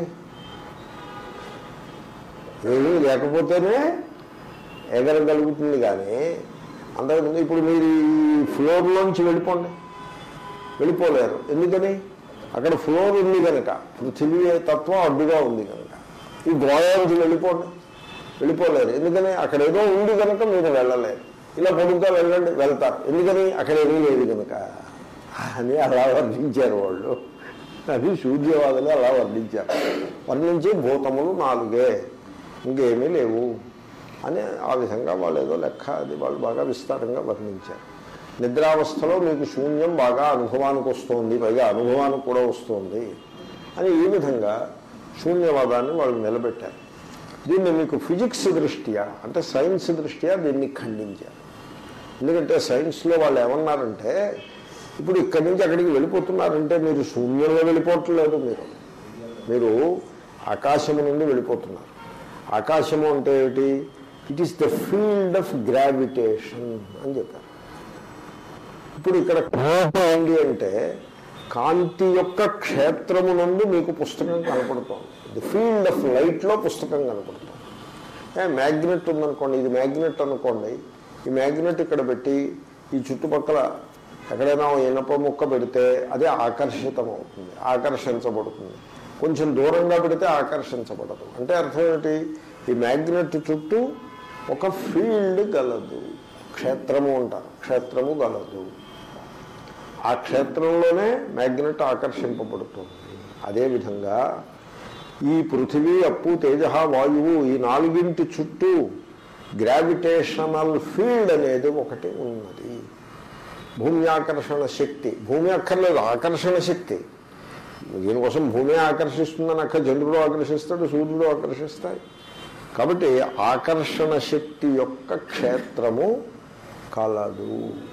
ఏమీ లేకపోతేనే ఎగరగలుగుతుంది కానీ అంతకుముందు ఇప్పుడు మీరు ఈ ఫ్లోర్లోంచి వెళ్ళిపోండి వెళ్ళిపోలేరు ఎందుకని అక్కడ ఫ్లోర్ ఉంది కనుక పృథివీ తత్వం అడ్డుగా ఉంది కనుక ఈ గోదావరికి వెళ్ళిపోండి వెళ్ళిపోలేరు ఎందుకని అక్కడ ఏదో ఉంది కనుక మీరు వెళ్ళలేరు ఇలా పొడుగ్గా వెళ్ళండి వెళ్తారు ఎందుకని అక్కడ ఏమీ లేదు కనుక అని అలా వర్ణించారు వాళ్ళు అది సూర్యవాదులు అలా వర్ణించారు వర్ణించి భూతములు నాలుగే ఇంకేమీ లేవు అని ఆ విధంగా వాళ్ళు ఏదో లెక్క అది వాళ్ళు బాగా విస్తారంగా వర్ణించారు నిద్రావస్థలో మీకు శూన్యం బాగా అనుభవానికి వస్తుంది పైగా అనుభవానికి కూడా వస్తుంది అని ఈ విధంగా శూన్యవాదాన్ని వాళ్ళు నిలబెట్టారు దీన్ని మీకు ఫిజిక్స్ దృష్ట్యా అంటే సైన్స్ దృష్ట్యా దీన్ని ఖండించారు ఎందుకంటే సైన్స్లో వాళ్ళు ఏమన్నారంటే ఇప్పుడు ఇక్కడి నుంచి అక్కడికి వెళ్ళిపోతున్నారంటే మీరు శూన్యంలో వెళ్ళిపోవట్లేదు మీరు మీరు ఆకాశము నుండి వెళ్ళిపోతున్నారు ఆకాశము అంటే ఏమిటి it is the field of gravitation అని చెప్పారు ఇప్పుడు ఇక్కడ కోపం ఏంటి అంటే కాంతి యొక్క క్షేత్రము నందు మీకు పుస్తకం కనపడుతోంది ది ఫీల్డ్ ఆఫ్ లైట్లో పుస్తకం కనపడుతుంది ఏ మ్యాగ్నెట్ ఉందనుకోండి ఇది మ్యాగ్నెట్ అనుకోండి ఈ మ్యాగ్నెట్ ఇక్కడ పెట్టి ఈ చుట్టుపక్కల ఎక్కడైనా ఓ ఇనప ముక్క పెడితే అదే ఆకర్షితం అవుతుంది ఆకర్షించబడుతుంది కొంచెం దూరంగా పెడితే ఆకర్షించబడదు అంటే అర్థం ఏంటి ఈ మ్యాగ్నెట్ చుట్టూ ఒక ఫీల్డ్ గలదు క్షేత్రము అంటారు క్షేత్రము గలదు ఆ క్షేత్రంలోనే మ్యాగ్నెట్ ఆకర్షింపబడుతుంది అదేవిధంగా ఈ పృథివీ అప్పు తేజ వాయువు ఈ నాలుగింటి చుట్టూ గ్రావిటేషనల్ ఫీల్డ్ అనేది ఒకటి ఉన్నది భూమి ఆకర్షణ శక్తి భూమి అక్కర్లేదు ఆకర్షణ శక్తి దీనికోసం భూమి ఆకర్షిస్తుందని అక్కడ చంద్రుడు ఆకర్షిస్తాడు సూర్యుడు ఆకర్షిస్తాయి కాబట్టి ఆకర్షణ శక్తి యొక్క క్షేత్రము కలదు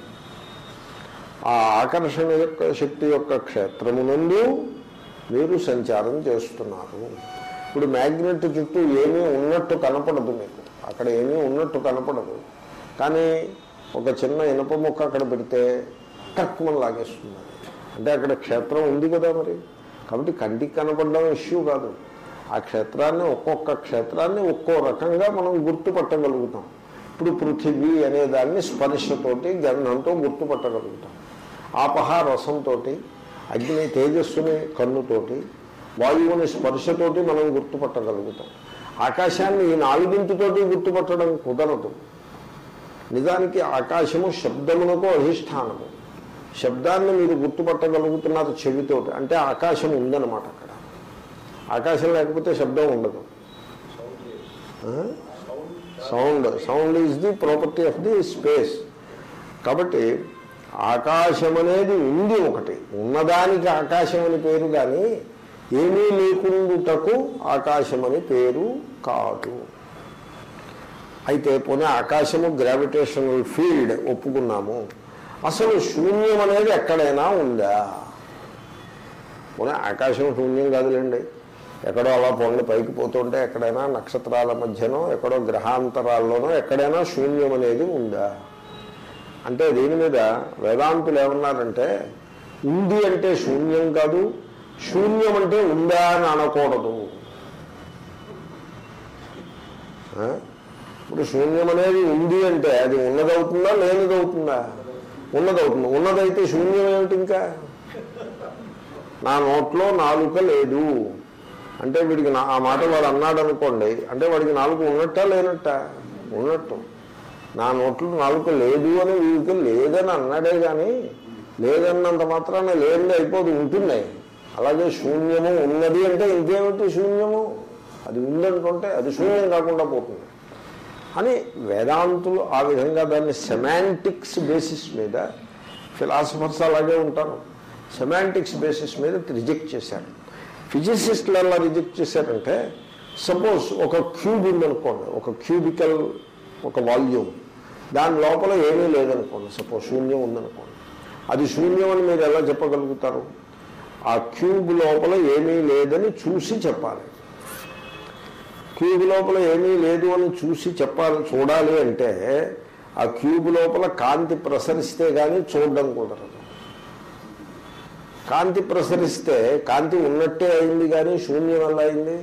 ఆ ఆకర్షణ యొక్క శక్తి యొక్క క్షేత్రమునందు మీరు సంచారం చేస్తున్నారు ఇప్పుడు మ్యాగ్నెట్ చుట్టూ ఏమీ ఉన్నట్టు కనపడదు మీకు అక్కడ ఏమీ ఉన్నట్టు కనపడదు కానీ ఒక చిన్న ఇనప ముక్క అక్కడ పెడితే తక్కువ లాగేస్తుంది అది. అంటే అక్కడ క్షేత్రం ఉంది కదా మరి కాబట్టి కంటికి కనపడడం ఇష్యూ కాదు ఆ క్షేత్రాన్ని ఒక్కొక్క క్షేత్రాన్ని ఒక్కో రకంగా మనం గుర్తుపట్టగలుగుతాం ఇప్పుడు పృథివీ అనే దాన్ని స్పర్శతోటి గంధంతో గుర్తుపట్టగలుగుతాం ఆపహ రసంతో అగ్ని తేజస్సుని కన్నుతోటి వాయువుని స్పర్శతోటి మనం గుర్తుపట్టగలుగుతాం ఆకాశాన్ని ఈ నాలుగింటితోటి గుర్తుపట్టడం కుదరదు నిజానికి ఆకాశము శబ్దమునకు అధిష్టానము శబ్దాన్ని మీరు గుర్తుపట్టగలుగుతున్నారు చెవితోటి అంటే ఆకాశం ఉందన్నమాట అక్కడ ఆకాశం లేకపోతే శబ్దం ఉండదు sound sound is the property of the space కాబట్టి ఆకాశం అనేది ఉంది ఒకటి ఉన్నదానికి ఆకాశం అని పేరు కానీ ఏమీ లేకుండుటకు ఆకాశం అని పేరు కాదు అయితే పోనీ ఆకాశము గ్రావిటేషనల్ ఫీల్డ్ ఒప్పుకున్నాము అసలు శూన్యం అనేది ఎక్కడైనా ఉందా పోనీ ఆకాశం శూన్యం కాదులేండి ఎక్కడో అలా పొండి పైకి పోతుంటే ఎక్కడైనా నక్షత్రాల మధ్యనో ఎక్కడో గ్రహాంతరాల్లోనో ఎక్కడైనా శూన్యం అనేది ఉందా అంటే దీని మీద వేదాంతులు ఏమన్నారంటే ఉంది అంటే శూన్యం కాదు శూన్యం అంటే ఉందా అని అనకూడదు ఆ? ఇప్పుడు శూన్యం అనేది ఉంది అంటే అది ఉన్నదవుతుందా లేనిదవుతుందా ఉన్నదవుతుంది ఉన్నదైతే శూన్యం ఏమిటి ఇంకా నా నోట్లో నాలుక లేదు అంటే వీడికి నా- ఆ మాట వాడు అన్నాడు అనుకోండి అంటే వాడికి నాలుక ఉన్నట్టా లేనట్టా ఉన్నట్టు నా నోట్లో నాలుక లేదు అని వీడికి లేదని అన్నాడే కానీ లేదన్నంత మాత్రాన లేనిది అయిపోదు ఉంటుంది అలాగే శూన్యము ఉన్నది అంటే ఇంకేమిటి శూన్యము అది ఉందంటుంటే అది శూన్యం కాకుండా పోతుంది అని వేదాంతులు ఆ విధంగా దాన్ని సెమాంటిక్స్ బేసిస్ మీద ఫిలాసఫర్స్ అలాగే ఉంటారు సెమాంటిక్స్ బేసిస్ మీద రిజెక్ట్ చేశారు ఫిజిసిస్టులు ఎలా రిజెక్ట్ చేశారంటే సపోజ్ ఒక క్యూబ్ ఉందనుకోండి ఒక క్యూబికల్ ఒక వాల్యూమ్ దాని లోపల ఏమీ లేదనుకోండి సపోజ్ శూన్యం ఉందనుకోండి అది శూన్యం అని మీరు ఎలా చెప్పగలుగుతారు ఆ క్యూబ్ లోపల ఏమీ లేదని చూసి చెప్పాలి క్యూబ్ లోపల ఏమీ లేదు అని చూసి చెప్పాలి చూడాలి అంటే ఆ క్యూబ్ లోపల కాంతి ప్రసరిస్తే కానీ చూడడం కుదరదు కాంతి ప్రసరిస్తే కాంతి ఉన్నట్టే అయింది కానీ శూన్యం ఎలా అయింది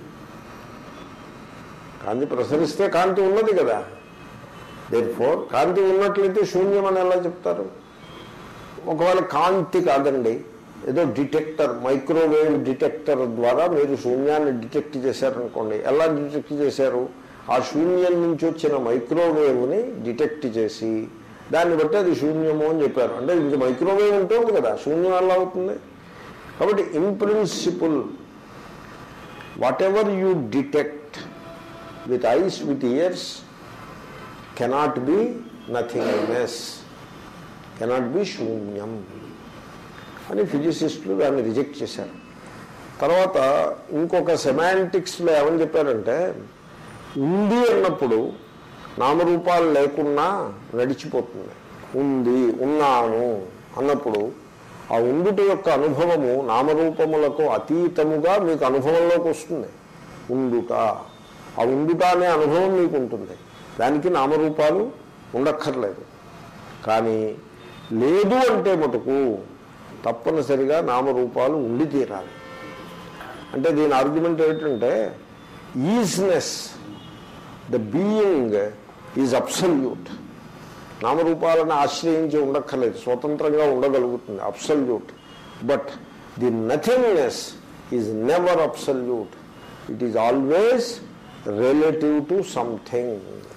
కాంతి ప్రసరిస్తే కాంతి ఉన్నది కదా దేర్ ఫోర్ కాంతి ఉన్నట్లయితే శూన్యం అని ఎలా చెప్తారు ఒకవేళ కాంతి కాదండి ఏదో డిటెక్టర్ మైక్రోవేవ్ డిటెక్టర్ ద్వారా మీరు శూన్యాన్ని డిటెక్ట్ చేశారనుకోండి ఎలా డిటెక్ట్ చేశారు ఆ శూన్యం నుంచి వచ్చిన మైక్రోవేవ్ని డిటెక్ట్ చేసి దాన్ని బట్టి అది శూన్యము అని చెప్పారు అంటే ఇది మైక్రోవేవ్ ఉంటుంది కదా శూన్యం ఎలా అవుతుంది కాబట్టి in principle whatever you detect with eyes with ears cannot be nothingness cannot be శూన్యం అని ఫిజిసిస్టులు దాన్ని రిజెక్ట్ చేశారు తర్వాత ఇంకొక సెమాంటిక్స్లో ఏమని చెప్పారంటే ఉంది అన్నప్పుడు నామరూపాలు లేకున్నా నడిచిపోతుంది ఉంది ఉన్నాను అన్నప్పుడు ఆ ఉండుట యొక్క అనుభవము నామరూపములకు అతీతముగా మీకు అనుభవంలోకి వస్తుంది ఉండుట ఆ ఉండుట అనే అనుభవం మీకు ఉంటుంది దానికి నామరూపాలు ఉండక్కర్లేదు కానీ లేదు అంటే మటుకు తప్పనిసరిగా నామరూపాలు ఉండి తీరాలి అంటే దీని ఆర్గ్యుమెంట్ ఏంటంటే isness the being is absolute నామరూపాలను ఆశ్రయించి ఉండక్కర్లేదు స్వతంత్రంగా ఉండగలుగుతుంది absolute but the nothingness is never absolute it is always relative to something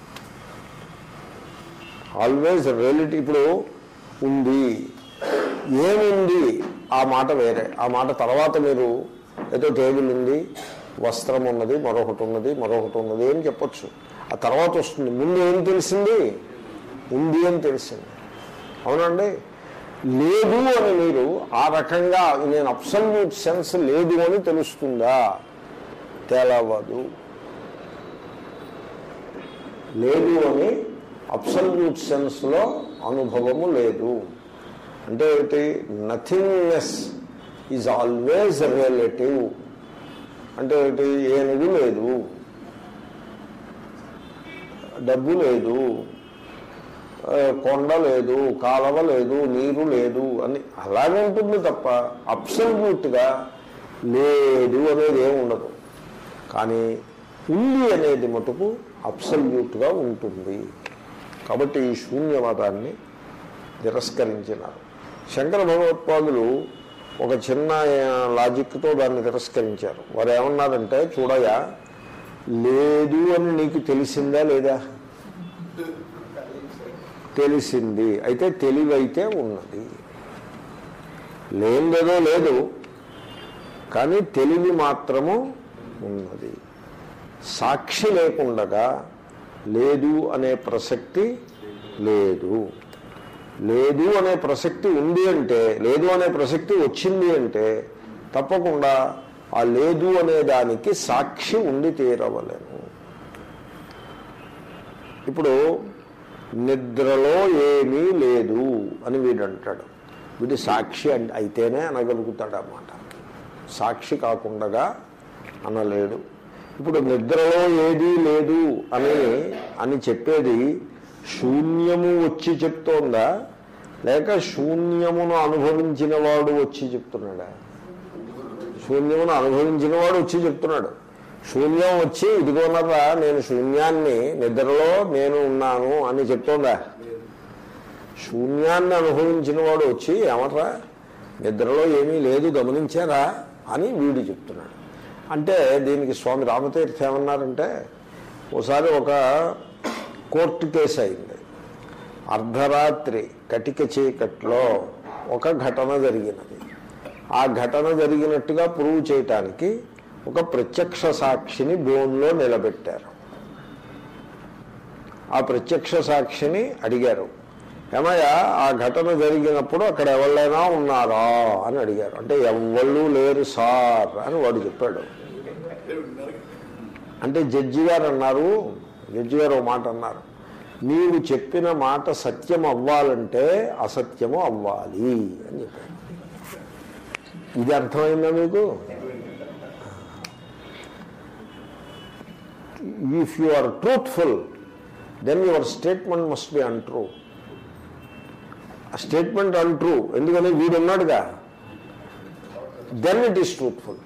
always relative ఇప్పుడు ఉంది ఏముంది ఆ మాట వేరే ఆ మాట తర్వాత మీరు ఏదో టేబుల్ ఉంది వస్త్రం ఉన్నది మరొకటి ఉన్నది మరొకటి ఉన్నది అని చెప్పొచ్చు ఆ తర్వాత వస్తుంది ముందు ఏం తెలిసింది ఉంది అని తెలిసింది అవునండి లేదు అని మీరు ఆ రకంగా నేను అబ్సల్యూట్ సెన్స్ లేదు అని తెలుస్తుందా తెలవదు లేదు అని అబ్సల్యూట్ సెన్స్లో అనుభవము లేదు అంటే ఏమిటి నథింగ్నెస్ ఈజ్ ఆల్వేజ్ రిలేటివ్ అంటే ఏంటి? ఏనుగు లేదు డబ్బు లేదు ఆ, కొండ లేదు కాలవ లేదు నీరు లేదు అని అలాగే ఉంటుంది తప్ప అబ్సల్యూట్గా లేదు అనేది ఏమి ఉండదు కానీ ఉంది అనేది మటుకు అబ్సల్యూట్గా ఉంటుంది కాబట్టి ఈ శూన్యవాదాన్ని తిరస్కరించినారు శంకర భగవత్పాదులు ఒక చిన్న ఆ, లాజిక్తో దాన్ని తిరస్కరించారు వారు ఏమన్నారంటే చూడయా లేదు అని నీకు తెలిసిందా లేదా తెలిసింది అయితే తెలివైతే ఉన్నది లేనిదేదో లేదు కానీ తెలివి మాత్రము ఉన్నది సాక్షి లేకుండగా లేదు అనే ప్రసక్తి లేదు లేదు అనే ప్రసక్తి ఉంది అంటే లేదు అనే ప్రసక్తి వచ్చింది అంటే తప్పకుండా ఆ లేదు అనే దానికి సాక్షి ఉండి తీరవలేను ఇప్పుడు నిద్రలో ఏమీ లేదు అని వీడు అంటాడు వీడు సాక్షి అం- అయితేనే అనగలుగుతాడు అన్నమాట సాక్షి కాకుండా అనలేడు ఇప్పుడు నిద్రలో ఏదీ లేదు అని అని చెప్పేది శూన్యము వచ్చి చెప్తోందా లేక శూన్యమును అనుభవించిన వాడు వచ్చి చెప్తున్నాడా శూన్యమును అనుభవించిన వాడు వచ్చి చెప్తున్నాడు శూన్యం వచ్చి ఇదిగోనరా నేను శూన్యాన్ని నిద్రలో నేను ఉన్నాను అని చెప్తోందా శూన్యాన్ని అనుభవించిన వాడు వచ్చి ఏమట్రా నిద్రలో ఏమీ లేదు గమనించారా అని వీడు చెప్తున్నాడు అంటే దీనికి స్వామి రామతీర్థ ఏమన్నారంటే ఒకసారి ఒక కోర్టు కేసు అయింది అర్ధరాత్రి కటిక చీకట్లో ఒక ఘటన జరిగినది ఆ ఘటన జరిగినట్టుగా ప్రూవ్ చేయటానికి ఒక ప్రత్యక్ష సాక్షిని బోన్లో నిలబెట్టారు ఆ ప్రత్యక్ష సాక్షిని అడిగారు ఏమయ్యా ఆ ఘటన జరిగినప్పుడు అక్కడ ఎవళ్ళైనా ఉన్నారా అని అడిగారు అంటే ఎవళ్ళు లేరు సార్ అని వాడు చెప్పాడు అంటే జడ్జి గారు అన్నారు జడ్జి గారు ఒక మాట అన్నారు నీవు చెప్పిన మాట సత్యం అవ్వాలంటే అసత్యము అవ్వాలి అని చెప్పాడు ఇది అర్థమైందా మీకు if you are truthful then your statement must be untrue ఆ స్టేట్మెంట్ అన్ట్రూ ఎందుకని వీడు ఉన్నాడుగా దెన్ ఇట్ ఈస్ ట్రూత్ఫుల్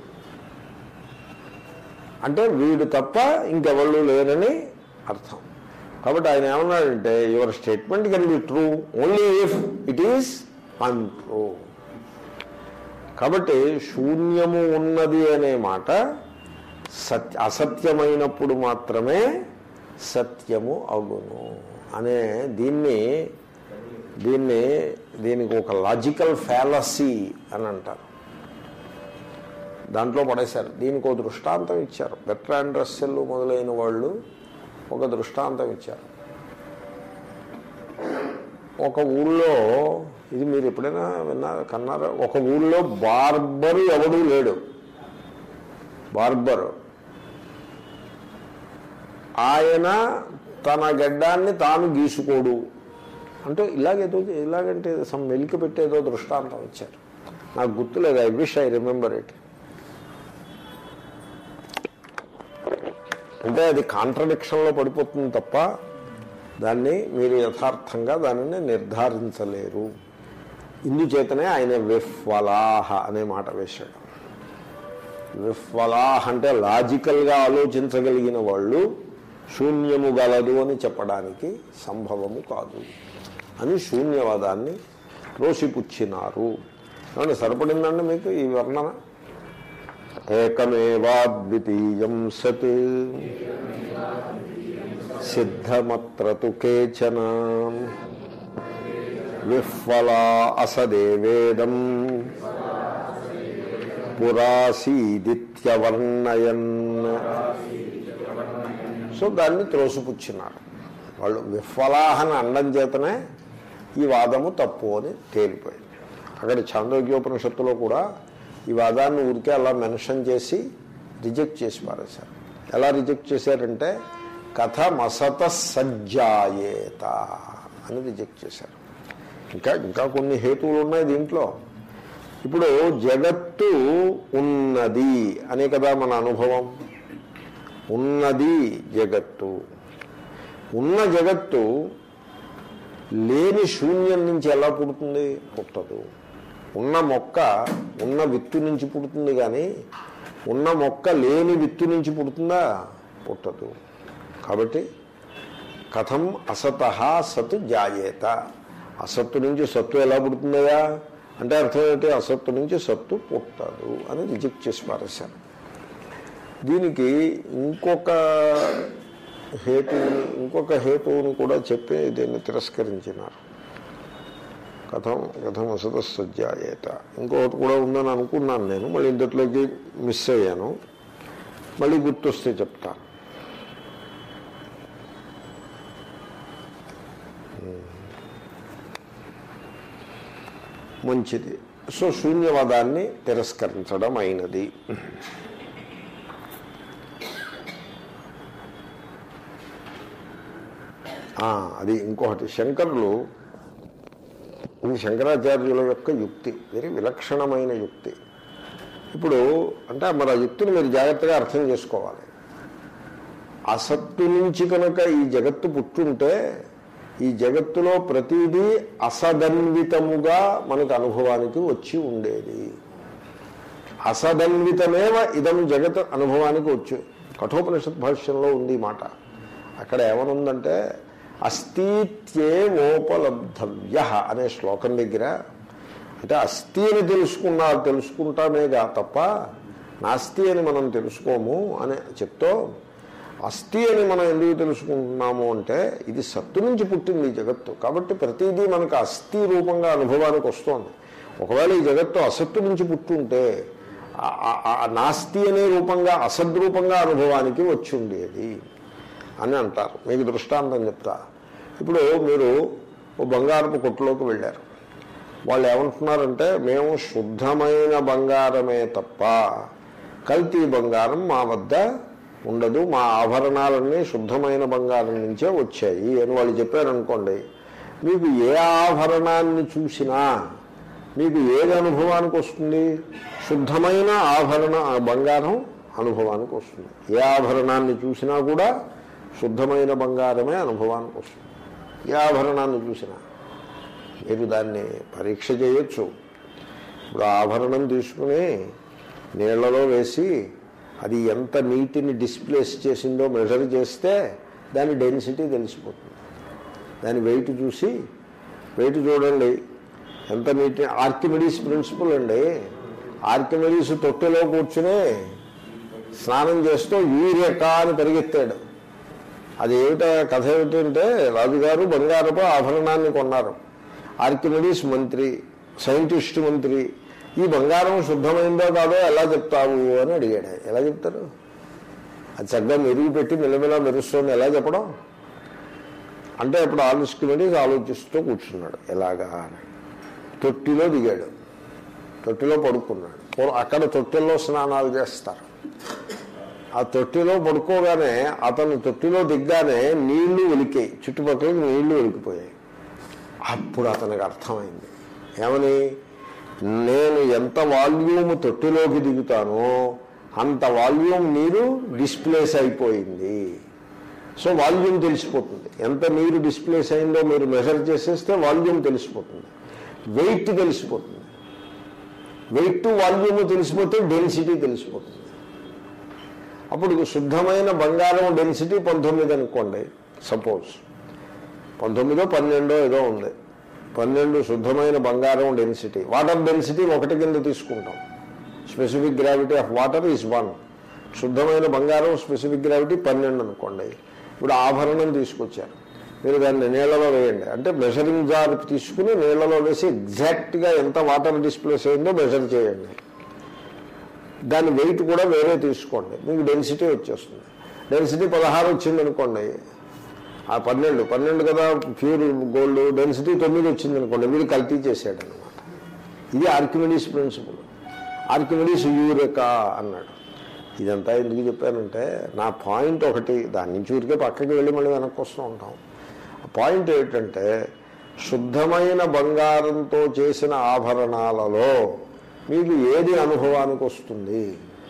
అంటే వీడు తప్ప ఇంకెవళ్ళు లేరని అర్థం కాబట్టి ఆయన ఏమన్నాడంటే your statement can be true only if it is untrue కాబట్టి శూన్యము ఉన్నది అనే మాట సత్య అసత్యమైనప్పుడు మాత్రమే సత్యము అగును అనే దీన్ని దీన్ని దీనికి ఒక లాజికల్ ఫ్యాలసీ అని అంటారు దాంట్లో పడేశారు దీనికి ఒక దృష్టాంతం ఇచ్చారు బెట్రాండ్ రస్సెల్ మొదలైన వాళ్ళు ఒక దృష్టాంతం ఇచ్చారు ఒక ఊళ్ళో ఇది మీరు ఎప్పుడైనా విన్నారా కన్నారా ఒక ఊళ్ళో బార్బరు ఎవడూ లేడు బార్బరు ఆయన తన గడ్డాన్ని తాను గీసుకోడు అంటే ఇలాగేదో ఇలాగంటే సమ్ మెలికి పెట్టేదో దృష్టాంతం ఇచ్చారు నాకు గుర్తులేదు I wish I remember it అంటే అది కాంట్రడిక్షన్లో పడిపోతుంది తప్ప దాన్ని మీరు యథార్థంగా దానిని నిర్ధారించలేరు ఇందుచేతనే ఆయన విఫ్వలాహ అనే మాట వేశాడు విఫ్వలాహ్ అంటే లాజికల్గా ఆలోచించగలిగిన వాళ్ళు శూన్యము గలదు అని చెప్పడానికి సంభవము కాదు అని శూన్యవాదాన్ని రోసిపుచ్చినారు ఏమంటే సరిపడిందండి మీకు ఈ వర్ణన ఏకమేవాద్వితీయం సత్ సిద్ధమత్రతు కేచన విఫ్వలా అసదేవేదం పురాసీదిత్యవర్ణయన్ సో దాన్ని త్రోసిపుచ్చినారు వాళ్ళు విఫలాహన అండం చేతనే ఈ వాదము తప్పు అని తేలిపోయింది అక్కడ చాంద్రోగ్యోపనిషత్తులో కూడా ఈ వాదాన్ని ఊరికే అలా మెన్షన్ చేసి రిజెక్ట్ చేసి పారేశారు ఎలా రిజెక్ట్ చేశారంటే కథ మసత సజ్జాయేత అని రిజెక్ట్ చేశారు ఇంకా ఇంకా కొన్ని హేతువులు ఉన్నాయి దీంట్లో ఇప్పుడు జగత్తు ఉన్నది అనే కదా మన అనుభవం ఉన్నది జగత్తు ఉన్న జగత్తు లేని శూన్యం నుంచి ఎలా పుడుతుంది పుట్టదు ఉన్న మొక్క ఉన్న విత్తు నుంచి పుడుతుంది కానీ ఉన్న మొక్క లేని విత్తు నుంచి పుడుతుందా పుట్టదు కాబట్టి కథం అసత సత్ జాయేత అసత్తు నుంచి సత్తు ఎలా పుడుతుందయా అంటే అర్థం ఏంటి అసత్తు నుంచి సత్తు పుట్టదు అని రిజెక్ట్ చేసి పారేశాను దీనికి ఇంకొక హేతువుని ఇంకొక హేతువుని కూడా చెప్పి దీన్ని తిరస్కరించినారు కథం కథం అసత సజ్జాయేత ఇంకొకటి కూడా ఉందని అనుకున్నాను నేను మళ్ళీ ఇంతట్లోకి మిస్ అయ్యాను మళ్ళీ గుర్తొస్తే చెప్తాను మంచిది సో శూన్యవాదాన్ని తిరస్కరించడం అయినది ఆ, అది ఇంకొకటి శంకరులు ఇది శంకరాచార్యుల యొక్క యుక్తి వెరీ విలక్షణమైన యుక్తి ఇప్పుడు అంటే మరి ఆ యుక్తిని మీరు జాగ్రత్తగా అర్థం చేసుకోవాలి అసత్తు నుంచి కనుక ఈ జగత్తు పుట్టుంటే ఈ జగత్తులో ప్రతిదీ అసదన్వితముగా మనకు అనుభవానికి వచ్చి ఉండేది అసదన్వితమేవ ఇదం జగత్ అనుభవానికి వచ్చు కఠోపనిషత్ భాష్యంలో ఉంది ఈ మాట అక్కడ ఏమనుందంటే అస్థిత్యేవోపలబ్ధవ్య అనే శ్లోకం దగ్గర అంటే అస్థి అని తెలుసుకున్నా తెలుసుకుంటామేగా తప్ప నాస్తి అని మనం తెలుసుకోము అని చెప్తూ అస్థి అని మనం ఎందుకు తెలుసుకుంటున్నాము అంటే ఇది సత్తు నుంచి పుట్టింది ఈ జగత్తు కాబట్టి ప్రతిదీ మనకు అస్థి రూపంగా అనుభవానికి వస్తుంది ఒకవేళ ఈ జగత్తు అసత్తు నుంచి పుట్టుంటే ఆ- ఆ- ఆ నాస్తి అనే రూపంగా అసద్రూపంగా అనుభవానికి వచ్చి ఉండేది అని అంటారు మీకు దృష్టాంతం చెప్తా ఇప్పుడు మీరు ఓ బంగారపు కొట్టులోకి వెళ్ళారు వాళ్ళు ఏమంటున్నారంటే మేము శుద్ధమైన బంగారమే తప్ప కల్తీ బంగారం మా వద్ద ఉండదు మా ఆభరణాలన్నీ శుద్ధమైన బంగారం నుంచే వచ్చాయి అని వాళ్ళు చెప్పారనుకోండి మీకు ఏ ఆభరణాన్ని చూసినా మీకు ఏది అనుభవానికి వస్తుంది శుద్ధమైన ఆభరణ బంగారం అనుభవానికి వస్తుంది ఏ ఆభరణాన్ని చూసినా కూడా శుద్ధమైన బంగారమే అనుభవానికి వస్తుంది ఏ ఆభరణాన్ని చూసినా మీరు దాన్ని పరీక్ష చేయొచ్చు ఇప్పుడు ఆ ఆభరణం తీసుకుని నీళ్లలో వేసి అది ఎంత నీటిని డిస్ప్లేస్ చేసిందో మెజర్ చేస్తే దాని డెన్సిటీ తెలిసిపోతుంది దాని వెయిట్ చూసి వెయిట్ చూడండి ఎంత నీటి ఆర్కిమిడీస్ ప్రిన్సిపల్ అండి ఆర్కిమిడీస్ తొట్టెలో కూర్చుని స్నానం చేస్తూ యూరియకా అని పరిగెత్తాడు అది ఏమిట కథ ఏమిటంటే రాజుగారు బంగారపు ఆభరణాన్ని కొన్నారు ఆర్కిమిడీస్ మంత్రి సైంటిస్ట్ మంత్రి ఈ బంగారం శుద్ధమైందో కాదో ఎలా చెప్తావు అని అడిగాడు ఎలా చెప్తారు అది చక్కగా మెరుగు పెట్టి మెల్లమెల్ల మెరుస్తుంది ఎలా చెప్పడం అంటే ఇప్పుడు ఆలోచించుకుని ఆలోచిస్తూ కూర్చున్నాడు ఎలాగా అని తొట్టిలో దిగాడు తొట్టిలో పడుకున్నాడు పూర్వం అక్కడ తొట్టెల్లో స్నానాలు చేస్తారు ఆ తొట్టిలో పడుకోగానే అతను తొట్టిలో దిగ్గానే నీళ్లు ఒలికాయి చుట్టుపక్కల నీళ్లు ఒలికిపోయాయి అప్పుడు అతనికి అర్థమైంది ఏమని నేను ఎంత వాల్యూమ్ తొట్టిలోకి దిగుతానో అంత వాల్యూమ్ నీరు డిస్ప్లేస్ అయిపోయింది సో వాల్యూమ్ తెలిసిపోతుంది ఎంత నీరు డిస్ప్లేస్ అయిందో మీరు మెజర్ చేసేస్తే వాల్యూమ్ తెలిసిపోతుంది వెయిట్ తెలిసిపోతుంది వెయిట్ వాల్యూమ్ తెలిసిపోతే డెన్సిటీ తెలిసిపోతుంది అప్పుడు శుద్ధమైన బంగారం డెన్సిటీ పంతొమ్మిది అనుకోండి సపోజ్ పంతొమ్మిదో పన్నెండో ఏదో ఉంది పన్నెండు శుద్ధమైన బంగారం డెన్సిటీ వాటర్ డెన్సిటీ ఒకటి కింద తీసుకుంటాం specific gravity of water is one శుద్ధమైన బంగారం స్పెసిఫిక్ గ్రావిటీ పన్నెండు అనుకోండి ఇప్పుడు ఆభరణం తీసుకొచ్చారు మీరు దాన్ని నీళ్లలో వేయండి అంటే మెజరింగ్ జార్ తీసుకుని నీళ్లలో వేసి ఎగ్జాక్ట్గా ఎంత వాటర్ డిస్ప్లేస్ అయిందో మెజర్ చేయండి దాని వెయిట్ కూడా వేరే తీసుకోండి మీకు డెన్సిటీ వచ్చేస్తుంది డెన్సిటీ పదహారు వచ్చింది అనుకోండి ఆ పన్నెండు పన్నెండు కదా ప్యూర్ గోల్డ్ డెన్సిటీ తొమ్మిది వచ్చింది అనుకోండి వీడు కల్తీ చేశాడు అనమాట ఇది ఆర్కిమిడీస్ ప్రిన్సిపల్ ఆర్కిమిడీస్ యూరెకా అన్నాడు ఇదంతా ఎందుకు చెప్పానంటే నా పాయింట్ ఒకటి దాని నుంచి ఊరికే పక్కకి వెళ్ళి మళ్ళీ వెనక్కి వస్తూ ఉంటాం ఆ పాయింట్ ఏమిటంటే శుద్ధమైన బంగారంతో చేసిన ఆభరణాలలో మీకు ఏది అనుభవానికి వస్తుంది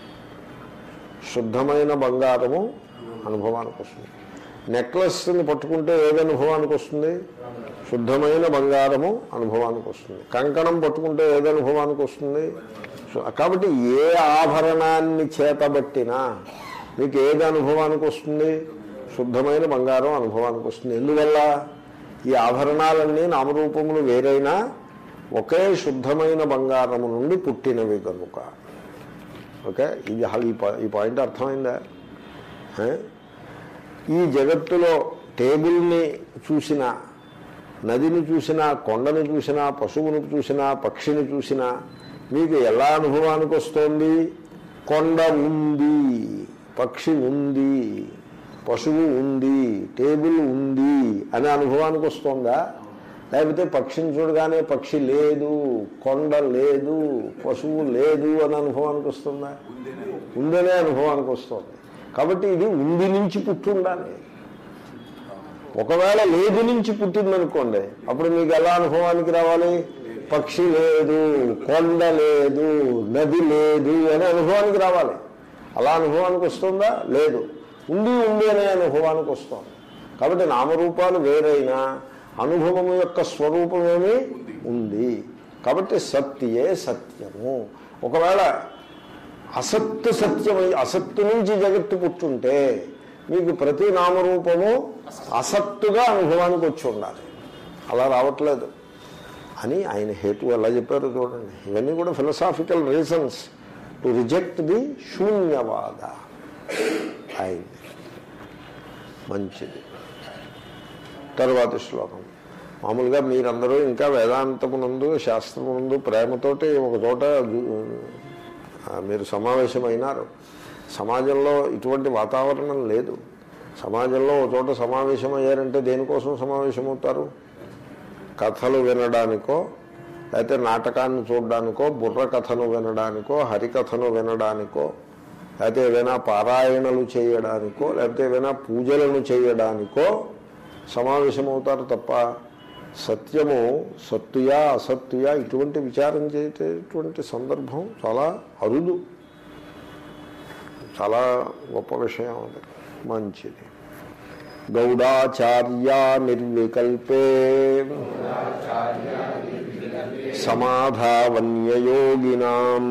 శుద్ధమైన బంగారము అనుభవానికి వస్తుంది నెక్లెస్ని పట్టుకుంటే ఏది అనుభవానికి వస్తుంది శుద్ధమైన బంగారము అనుభవానికి వస్తుంది కంకణం పట్టుకుంటే ఏది అనుభవానికి వస్తుంది సో- కాబట్టి ఏ ఆభరణాన్ని చేతబట్టినా మీకు ఏది అనుభవానికి వస్తుంది శుద్ధమైన బంగారం అనుభవానికి వస్తుంది ఎందువల్ల ఈ ఆభరణాలన్నీ నామరూపములు వేరైనా ఒకే శుద్ధమైన బంగారము నుండి పుట్టినవి కనుక ఓకే ఇది అసలు ఈ పా- ఈ పాయింట్ అర్థమైందా ఏ? ఈ జగత్తులో టేబుల్ని చూసినా నదిని చూసినా కొండను చూసినా పశువును చూసినా పక్షిని చూసినా మీకు ఎలా అనుభవానికి వస్తుంది కొండ ఉంది పక్షి ఉంది పశువు ఉంది టేబుల్ ఉంది అనే అనుభవానికి వస్తుందా లేకపోతే పక్షిని చూడగానే పక్షి లేదు కొండ లేదు పశువు లేదు అని అనుభవానికి వస్తుందా ఉందనే అనుభవానికి వస్తుంది కాబట్టి ఇది ఉంది నుంచి పుట్టి ఉండాలి ఒకవేళ లేదు నుంచి పుట్టిందనుకోండి అప్పుడు మీకు ఎలా అనుభవానికి రావాలి పక్షి లేదు కొండ లేదు నది లేదు అనే అనుభవానికి రావాలి అలా అనుభవానికి వస్తుందా లేదు ఉంది ఉంది అనే అనుభవానికి వస్తుంది కాబట్టి నామరూపాలు వేరైనా అనుభవము యొక్క స్వరూపమేమి ఉంది కాబట్టి సత్యే సత్యము ఒకవేళ అసత్తు సత్యమై అసత్తు నుంచి జగత్తు పుట్టుంటే మీకు ప్రతి నామరూపము అసత్తుగా అనుభవానికి వచ్చి ఉండాలి అలా రావట్లేదు అని ఆయన హేతు ఎలా చెప్పారు చూడండి ఇవన్నీ కూడా philosophical reasons to reject the శూన్యవాద అయింది మంచిది తరువాతి శ్లోకం మామూలుగా మీరందరూ ఇంకా వేదాంతమునందు శాస్త్రమునందు ప్రేమతోటి ఒక చోట ఆ, మీరు సమావేశమైనారు సమాజంలో ఇటువంటి వాతావరణం లేదు సమాజంలో ఒక చోట సమావేశమయ్యారంటే దేనికోసం సమావేశమవుతారు కథలు వినడానికో లేకపోతే నాటకాన్ని చూడడానికో బుర్ర కథను వినడానికో హరికథను వినడానికో లేకపోతే ఏదైనా పారాయణలు చేయడానికో లేకపోతే ఏదైనా పూజలను చేయడానికో సమావేశమవుతారు తప్ప సత్యము సత్తుయా అసత్తుయా ఇటువంటి విచారం చేసేటువంటి సందర్భం చాలా అరుదు చాలా గొప్ప విషయం అది మంచిది గౌడాచార్య నిర్వికల్పే సమాధావన్యయోగినాం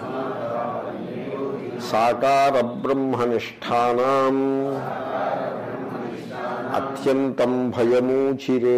సాకార బ్రహ్మనిష్టానాం అత్యంతం భయమూచిరే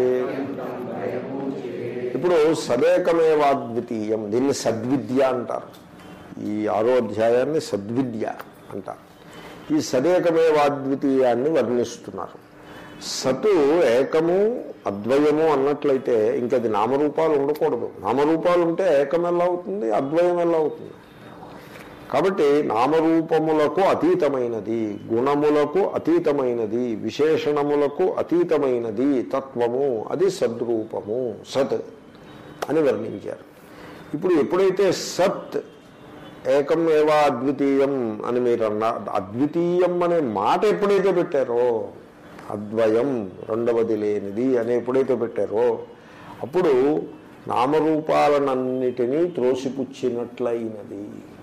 ఇప్పుడు సదేకమేవాద్వితీయం దీన్ని సద్విద్య అంటారు ఈ ఆరో అధ్యాయాన్ని సద్విద్య అంటారు ఈ సదేకమేవాద్వితీయాన్ని వర్ణిస్తున్నారు సతు ఏకము అద్వయము అన్నట్లయితే ఇంకది నామరూపాలు ఉండకూడదు నామరూపాలు ఉంటే ఏకం ఎలా అవుతుంది అద్వయం ఎలా అవుతుంది కాబట్టి నామరూపములకు అతీతమైనది గుణములకు అతీతమైనది విశేషణములకు అతీతమైనది తత్వము అది సద్రూపము సత్ అని వర్ణించారు ఇప్పుడు ఎప్పుడైతే సత్ ఏకం ఏవా అద్వితీయం అని మీరు అన్నారు అద్వితీయం అనే మాట ఎప్పుడైతే పెట్టారో అద్వయం రెండవది లేనిది అని ఎప్పుడైతే పెట్టారో అప్పుడు నామరూపాలనన్నిటినీ త్రోసిపుచ్చినట్లయినది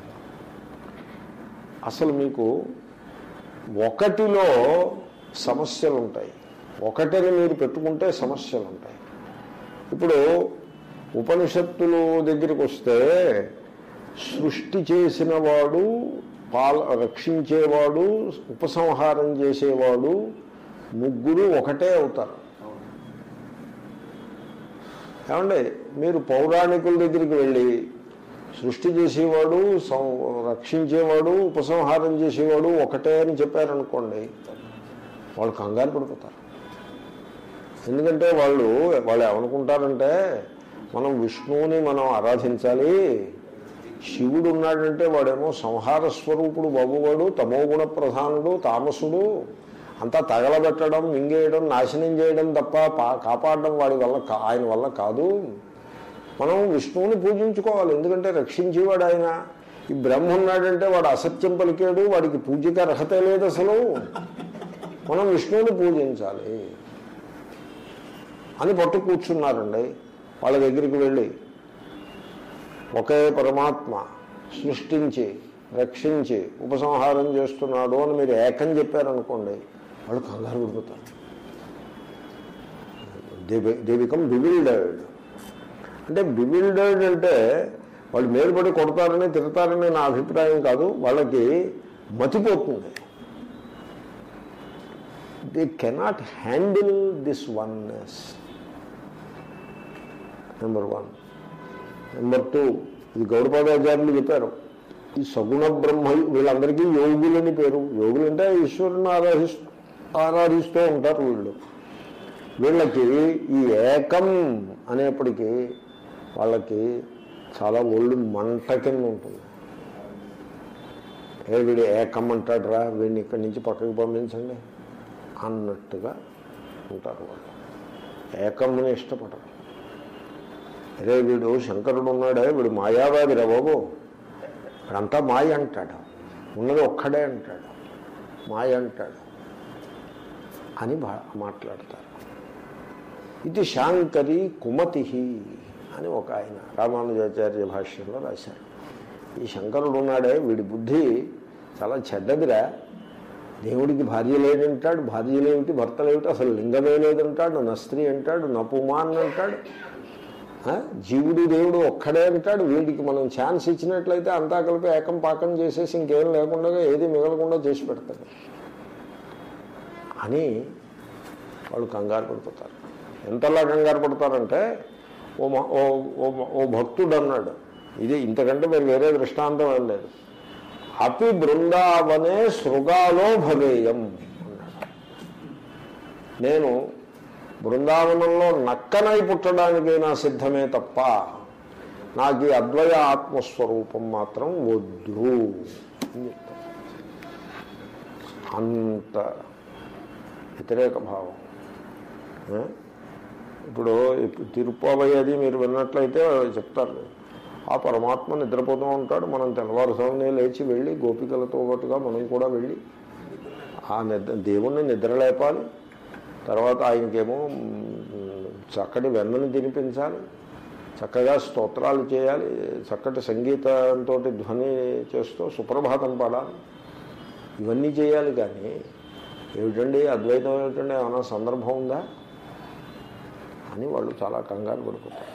అసలు మీకు ఒకటిలో సమస్యలు ఉంటాయి ఒకటిని మీరు పెట్టుకుంటే సమస్యలు ఉంటాయి ఇప్పుడు ఉపనిషత్తులు దగ్గరికి వస్తే సృష్టి చేసిన వాడు పాల రక్షించేవాడు ఉపసంహారం చేసేవాడు ముగ్గురు ఒకటే అవుతారు ఏమండి మీరు పౌరాణికుల దగ్గరికి వెళ్ళి సృష్టి చేసేవాడు సం- రక్షించేవాడు ఉపసంహారం చేసేవాడు ఒకటే అని చెప్పారనుకోండి వాళ్ళు కంగారు పడిపోతారు ఎందుకంటే వాళ్ళు వాళ్ళు ఏమనుకుంటారంటే మనం విష్ణువుని మనం ఆరాధించాలి శివుడు ఉన్నాడంటే వాడేమో సంహార స్వరూపుడు బాబువాడు తమోగుణ ప్రధానుడు తామసుడు అంతా తగలబెట్టడం మింగేయడం నాశనం చేయడం తప్ప పా- కాపాడడం వాడి వల్ల కా- ఆయన వల్ల కాదు మనం విష్ణువుని పూజించుకోవాలి ఎందుకంటే రక్షించేవాడు ఆయన ఈ బ్రహ్మ ఉన్నాడంటే వాడు అసత్యం పలికాడు వాడికి పూజకి అర్హత లేదు అసలు మనం విష్ణువుని పూజించాలి అని పట్టు కూర్చున్నారండి వాళ్ళ దగ్గరికి వెళ్ళి ఒకే పరమాత్మ సృష్టించి రక్షించి ఉపసంహారం చేస్తున్నాడు అని మీరు ఏకం చెప్పారనుకోండి వాళ్ళు కంగారు పడిపోతారు దే బికమ్ బివిల్డర్డ్ అంటే బివిల్డర్డ్ అంటే వాళ్ళు మేలుపడి కొడతారని తిడతారని నా అభిప్రాయం కాదు వాళ్ళకి మతిపోతుంది they cannot handle this oneness number one number two ఇది గౌడపాదాచార్యులు చెప్పారు ఈ సగుణ బ్రహ్మ వీళ్ళందరికీ యోగులని పేరు యోగులు అంటే ఈశ్వరుని ఆరాధిస్తూ ఆరాధిస్తూ ఉంటారు వీళ్ళు వీళ్ళకి ఈ ఏకం అనేప్పటికీ వాళ్ళకి చాలా ఒళ్ళు మంట కింద ఉంటుంది ఏ వీడు ఏకం అంటాడు రా వీడిని ఇక్కడి నుంచి పక్కకి పంపించండి అన్నట్టుగా ఉంటారు వాళ్ళు ఏకంని ఇష్టపడరు అరే వీడు శంకరుడు ఉన్నాడే వీడు మాయావాది రా బాబు వీడంతా మాయ అంటాడు ఉన్నది ఒక్కడే అంటాడు మాయ అంటాడు అని భా మాట్లాడతారు ఇది శాంకరి కుమతి అని ఒక ఆయన రామానుజాచార్య భాష్యంలో రాశారు ఈ శంకరుడు ఉన్నాడే వీడి బుద్ధి చాలా చెడ్డదిరా దేవుడికి భార్య లేదంటాడు భార్య లేమిటి భర్త లేమిటి అసలు లింగమే లేదంటాడు నా స్త్రీ అంటాడు నా పుమాన్ అంటాడు ఆ? జీవుడు దేవుడు ఒక్కడే అంటాడు వీడికి మనం ఛాన్స్ ఇచ్చినట్లయితే అంతా కలిపి ఏకం పాకం చేసేసి ఇంకేం లేకుండా ఏది మిగలకుండా చేసి పెడతాడు అని వాళ్ళు కంగారు పడిపోతారు ఎంతలా కంగారు పడతారంటే ఓ మ- ఓ ఓ- ఓ భక్తుడు అన్నాడు ఇది ఇంతకంటే మీరు వేరే దృష్టాంతం ఏం లేదు అపి బృందావనే శృగాలో భవేయం అన్నాడు నేను బృందావనంలో నక్కనై పుట్టడానికైనా సిద్ధమే తప్ప నాకు ఈ అద్వయ ఆత్మస్వరూపం మాత్రం వద్దు అని చెప్తాడు. అంత వ్యతిరేక భావం ఆ? ఇప్పుడు ఇప్పుడు తిరుపతి అది మీరు విన్నట్లయితే చెప్తారు ఆ పరమాత్మ నిద్రపోతూ ఉంటాడు మనం తెల్లవారుసమనే లేచి వెళ్ళి గోపికలతో పాటుగా మనం కూడా వెళ్ళి ఆ నిద్ర దేవుణ్ణి నిద్ర లేపాలి తర్వాత ఆయనకేమో మ్, చక్కటి వెన్నని తినిపించాలి చక్కగా స్తోత్రాలు చేయాలి చక్కటి సంగీతంతో ధ్వని చేస్తూ సుప్రభాతం పాడాలి ఇవన్నీ చేయాలి కానీ ఏమిటండి అద్వైతం ఏమిటండి ఏమైనా సందర్భం ఉందా అని వాళ్ళు చాలా కంగారు పడిపోతారు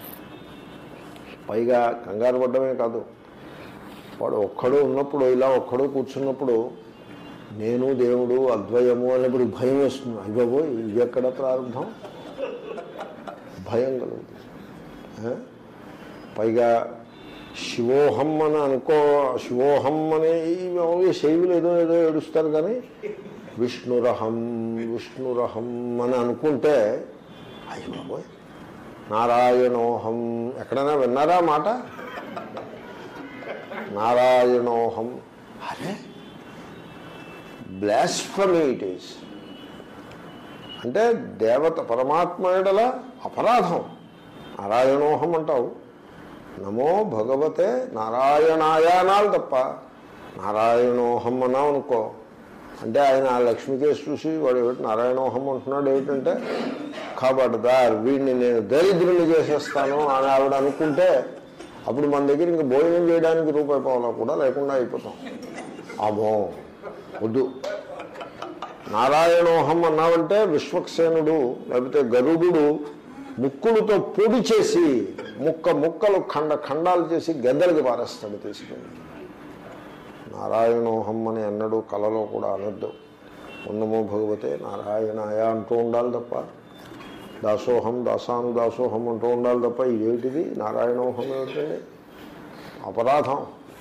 పైగా కంగారు పడ్డమే కాదు వాడు ఒక్కడు ఉన్నప్పుడు ఇలా ఒక్కడు కూర్చున్నప్పుడు నేను దేవుడు అద్వయము అన్నప్పుడు భయం వేస్తుంది అయ్యబో ఇది ఎక్కడ ప్రారంభం భయం కలుగుతుంది ఆ? పైగా శివోహం అని అనుకో శివోహం అనే ఈ మామూలుగా శైవులు ఏదో ఏదో ఏడుస్తారు కానీ విష్ణురహం విష్ణురహం అని అనుకుంటే అయ్య బాబోయ్ నారాయణోహం ఎక్కడైనా విన్నారా ఆ మాట నారాయణోహం అరే బ్లాస్ఫమీ ఇట్ ఈస్ అంటే దేవత పరమాత్మ ఎడల అపరాధం నారాయణోహం అంటావు నమో భగవతే నారాయణాయ అనాలి తప్ప నారాయణోహం అన్నావు అనుకో అంటే ఆయన ఆ లక్ష్మీకేసి చూసి వాడు ఏమిటి నారాయణోహం అంటున్నాడు ఏమిటంటే కాబట్టిదార్ వీడిని నేను దరిద్రుని చేసేస్తాను అని ఆవిడ అనుకుంటే అప్పుడు మన దగ్గర ఇంక భోజనం చేయడానికి రూపాయి పావులా కూడా లేకుండా అయిపోతాం అమో వద్దు నారాయణోహం అన్నావంటే విశ్వక్సేనుడు లేకపోతే గరుడు ముక్కులతో పొడి చేసి ముక్క ముక్కలు ఖండ ఖండాలు చేసి గద్దలకి పారేస్తాడు తీసుకెళ్ళి నారాయణోహం అని అన్నడు కలలో కూడా అనొద్దు ఉన్నమో భగవతే నారాయణాయ అంటూ ఉండాలి తప్ప దాసోహం దాసాను దాసోహం అంటూ ఉండాలి తప్ప ఇదేంటిది నారాయణోహం ఏమిటండి అపరాధం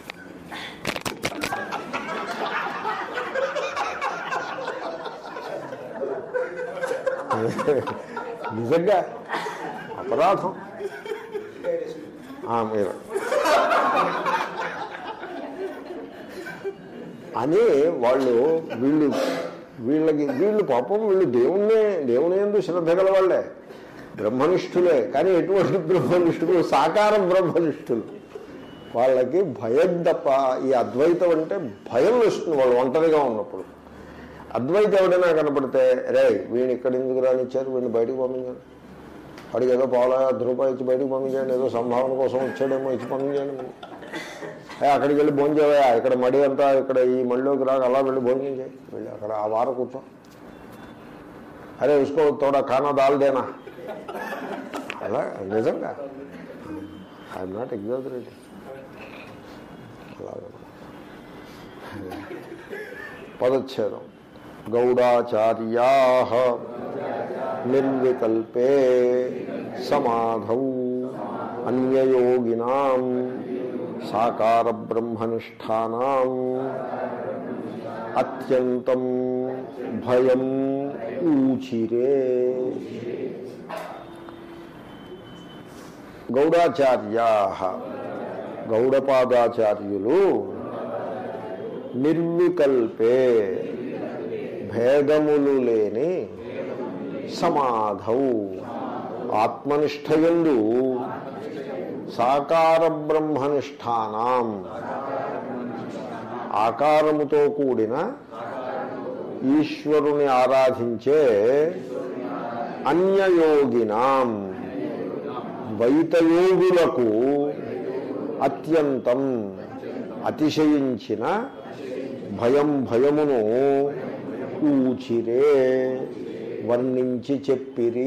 నిజంగా అపరాధం ఆ, మీరు అని వాళ్ళు వీళ్ళు వీళ్ళకి వీళ్ళు పాపం వీళ్ళు దేవుణ్ణి దేవుని ఎందు శ్రద్ధ గల వాళ్ళే బ్రహ్మనిష్ఠులే కానీ ఎటువంటి బ్రహ్మనిష్ఠులు సాకారం బ్రహ్మనిష్ఠులు వాళ్ళకి భయం తప్ప ఈ అద్వైతం అంటే భయం వేస్తుంది వాళ్ళు ఒంటరిగా ఉన్నప్పుడు అద్వైతం ఎవడైనా కనపడితే రే వీడిని ఇక్కడ ఎందుకు రానిచ్చారు వీడిని బయటకు పంపించారు వాడికి ఏదో పావుల అర్ధ రూపాయి ఇచ్చి బయటకు పంపించండి ఏదో సంభావన కోసం వచ్చాడేమో ఇచ్చి పంపించండి మరి. ఏ, అక్కడికి వెళ్ళి భోజనం చేయవా ఇక్కడ మడి అంతా ఇక్కడ ఈ మడిలోకి రాక అలా వెళ్ళి భోజనం చేయి వెళ్ళి అక్కడ ఆ వారం కూర్చో అరే ఉసుకో తోడా ఖానా దాల్ దేనా అలా నిజంగా ఐఎమ్ నాట్ ఎగ్జాజరేటింగ్ అలాగే పదచ్ఛేదం గౌడాచార్యా నిర్వికల్పే సమాధౌ అన్యయోగినాం సాకార బ్రహ్మనిష్టానాం అత్యంతం భయం ఊచిరే గౌడాచార్యా గౌడపాదాచార్యులు నిర్వికల్పే భేదములు లేని సమాధౌ ఆత్మనిష్టయందు సాకార బ్రహ్మనిష్టానాం ఆకారముతో కూడిన ఈశ్వరుని ఆరాధించే అన్యయోగినాం ద్వైతయోగులకు అత్యంతం అతిశయించిన భయం భయమును ఊచిరే వర్ణించి చెప్పిరి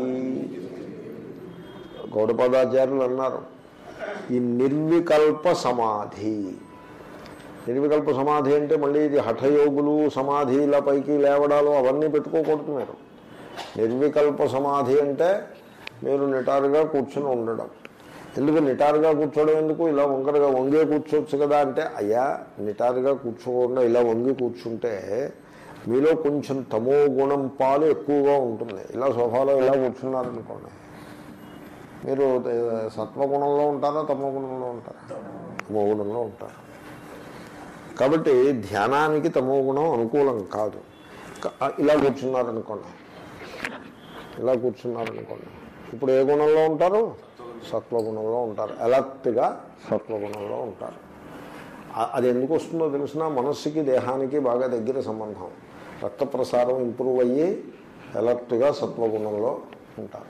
గౌడపదాచార్యులు అన్నారు ఈ నిర్వికల్ప సమాధి నిర్వికల్ప సమాధి అంటే మళ్ళీ ఇది హఠయోగులు సమాధిల పైకి లేవడాలు అవన్నీ పెట్టుకోకూడదు మీరు నిర్వికల్ప సమాధి అంటే మీరు నిటారుగా కూర్చుని ఉండడం ఎందుకు నిటారుగా కూర్చోవడం ఎందుకు ఇలా వంకరగా వంగే కూర్చోవచ్చు కదా అంటే అయ్యా నిటారుగా కూర్చోకుండా ఇలా వంగి కూర్చుంటే మీలో కొంచెం తమో గుణం పాలు ఎక్కువగా ఉంటుంది ఇలా సోఫాలో ఇలా కూర్చున్నారనుకోండి మీరు ఏ, సత్వగుణంలో ఉంటారా తమో గుణంలో ఉంటారా తమో గుణంలో ఉంటారు కాబట్టి ధ్యానానికి తమో గుణం అనుకూలం కాదు క- ఇలా కూర్చున్నారనుకోండి ఇలా కూర్చున్నారనుకోండి ఇప్పుడు ఏ గుణంలో ఉంటారు సత్వగుణంలో ఉంటారు అలర్ట్గా సత్వగుణంలో ఉంటారు ఆ- అది ఎందుకు వస్తుందో తెలిసిన మనస్సుకి దేహానికి బాగా దగ్గర సంబంధం రక్త ప్రసారం ఇంప్రూవ్ అయ్యి అలర్ట్గా సత్వగుణంలో ఉంటారు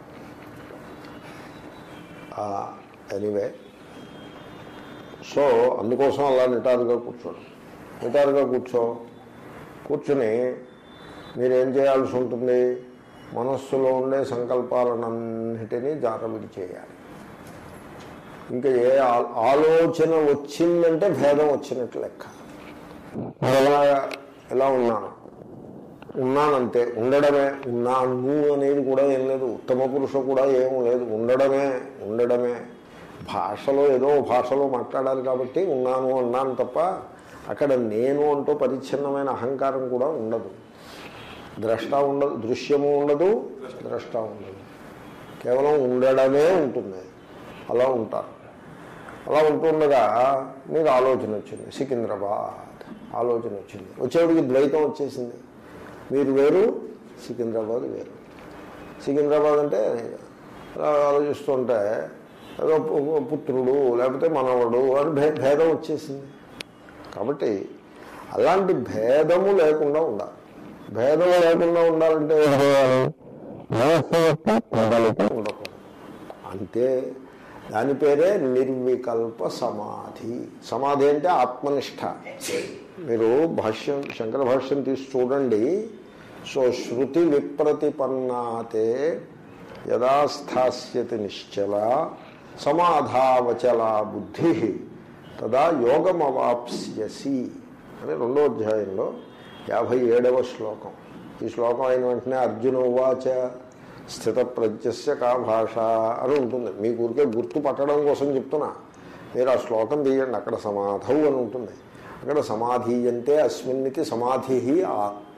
ఎనీవే సో అందుకోసం అలా నిటారుగా కూర్చోడు నిటారుగా కూర్చో కూర్చుని మీరేం చేయాల్సి ఉంటుంది మనస్సులో ఉండే సంకల్పాలన్నిటినీ జారవిడి చేయాలి ఇంకా ఏ ఆ- ఆలోచన వచ్చిందంటే భేదం వచ్చినట్టు లెక్క ఎలా ఎలా ఉన్నాను ఉన్నానంతే ఉండడమే ఉన్నాను అనేది కూడా ఏం లేదు ఉత్తమ పురుష కూడా ఏం లేదు ఉండడమే ఉండడమే భాషలో ఏదో భాషలో మాట్లాడాలి కాబట్టి ఉన్నాను అన్నాను తప్ప అక్కడ నేను అంటూ పరిచ్ఛిన్నమైన అహంకారం కూడా ఉండదు ద్రష్ట ఉండదు దృశ్యము ఉండదు ద్రష్ట ఉండదు కేవలం ఉండడమే ఉంటుంది అలా ఉంటారు అలా ఉంటుండగా మీకు ఆలోచన వచ్చింది సికింద్రాబాద్ ఆలోచన వచ్చింది వచ్చేవాడికి ద్వైతం వచ్చేసింది మీరు వేరు సికింద్రాబాద్ వేరు సికింద్రాబాద్ అంటే అలా ఆలోచిస్తుంటే ఏదో పు- పుత్రుడు లేకపోతే మనవడు అని భే భేదం వచ్చేసింది కాబట్టి అలాంటి భేదము లేకుండా ఉండాలి భేదం లేకుండా ఉండాలంటే ఏం చేయాలి? మనస్సు యొక్క కదలిక ఉండకూడదు అంతే దాని పేరే నిర్వికల్ప సమాధి సమాధి అంటే ఆత్మనిష్ట మీరు భాష్యం శంకర భాష్యం తీసి చూడండి సో శృతి విప్రతిపన్నాతే యదా స్థాస్యతి నిశ్చల సమాధావచల బుద్ధి తదా యోగమవాప్స్యసి అని రెండో అధ్యాయంలో యాభై ఏడవ శ్లోకం ఈ శ్లోకం అయిన వెంటనే అర్జున ఉవాచ స్థిత ప్రజ్ఞస్య కా భాష అని ఉంటుంది మీ ఊరికే గుర్తు పట్టడం కోసం చెప్తున్నా మీరు ఆ శ్లోకం తీయండి అక్కడ సమాధౌ అని ఉంటుంది అక్కడ సమాధీయంతే అస్మిన్నితి సమాధి ఆత్మ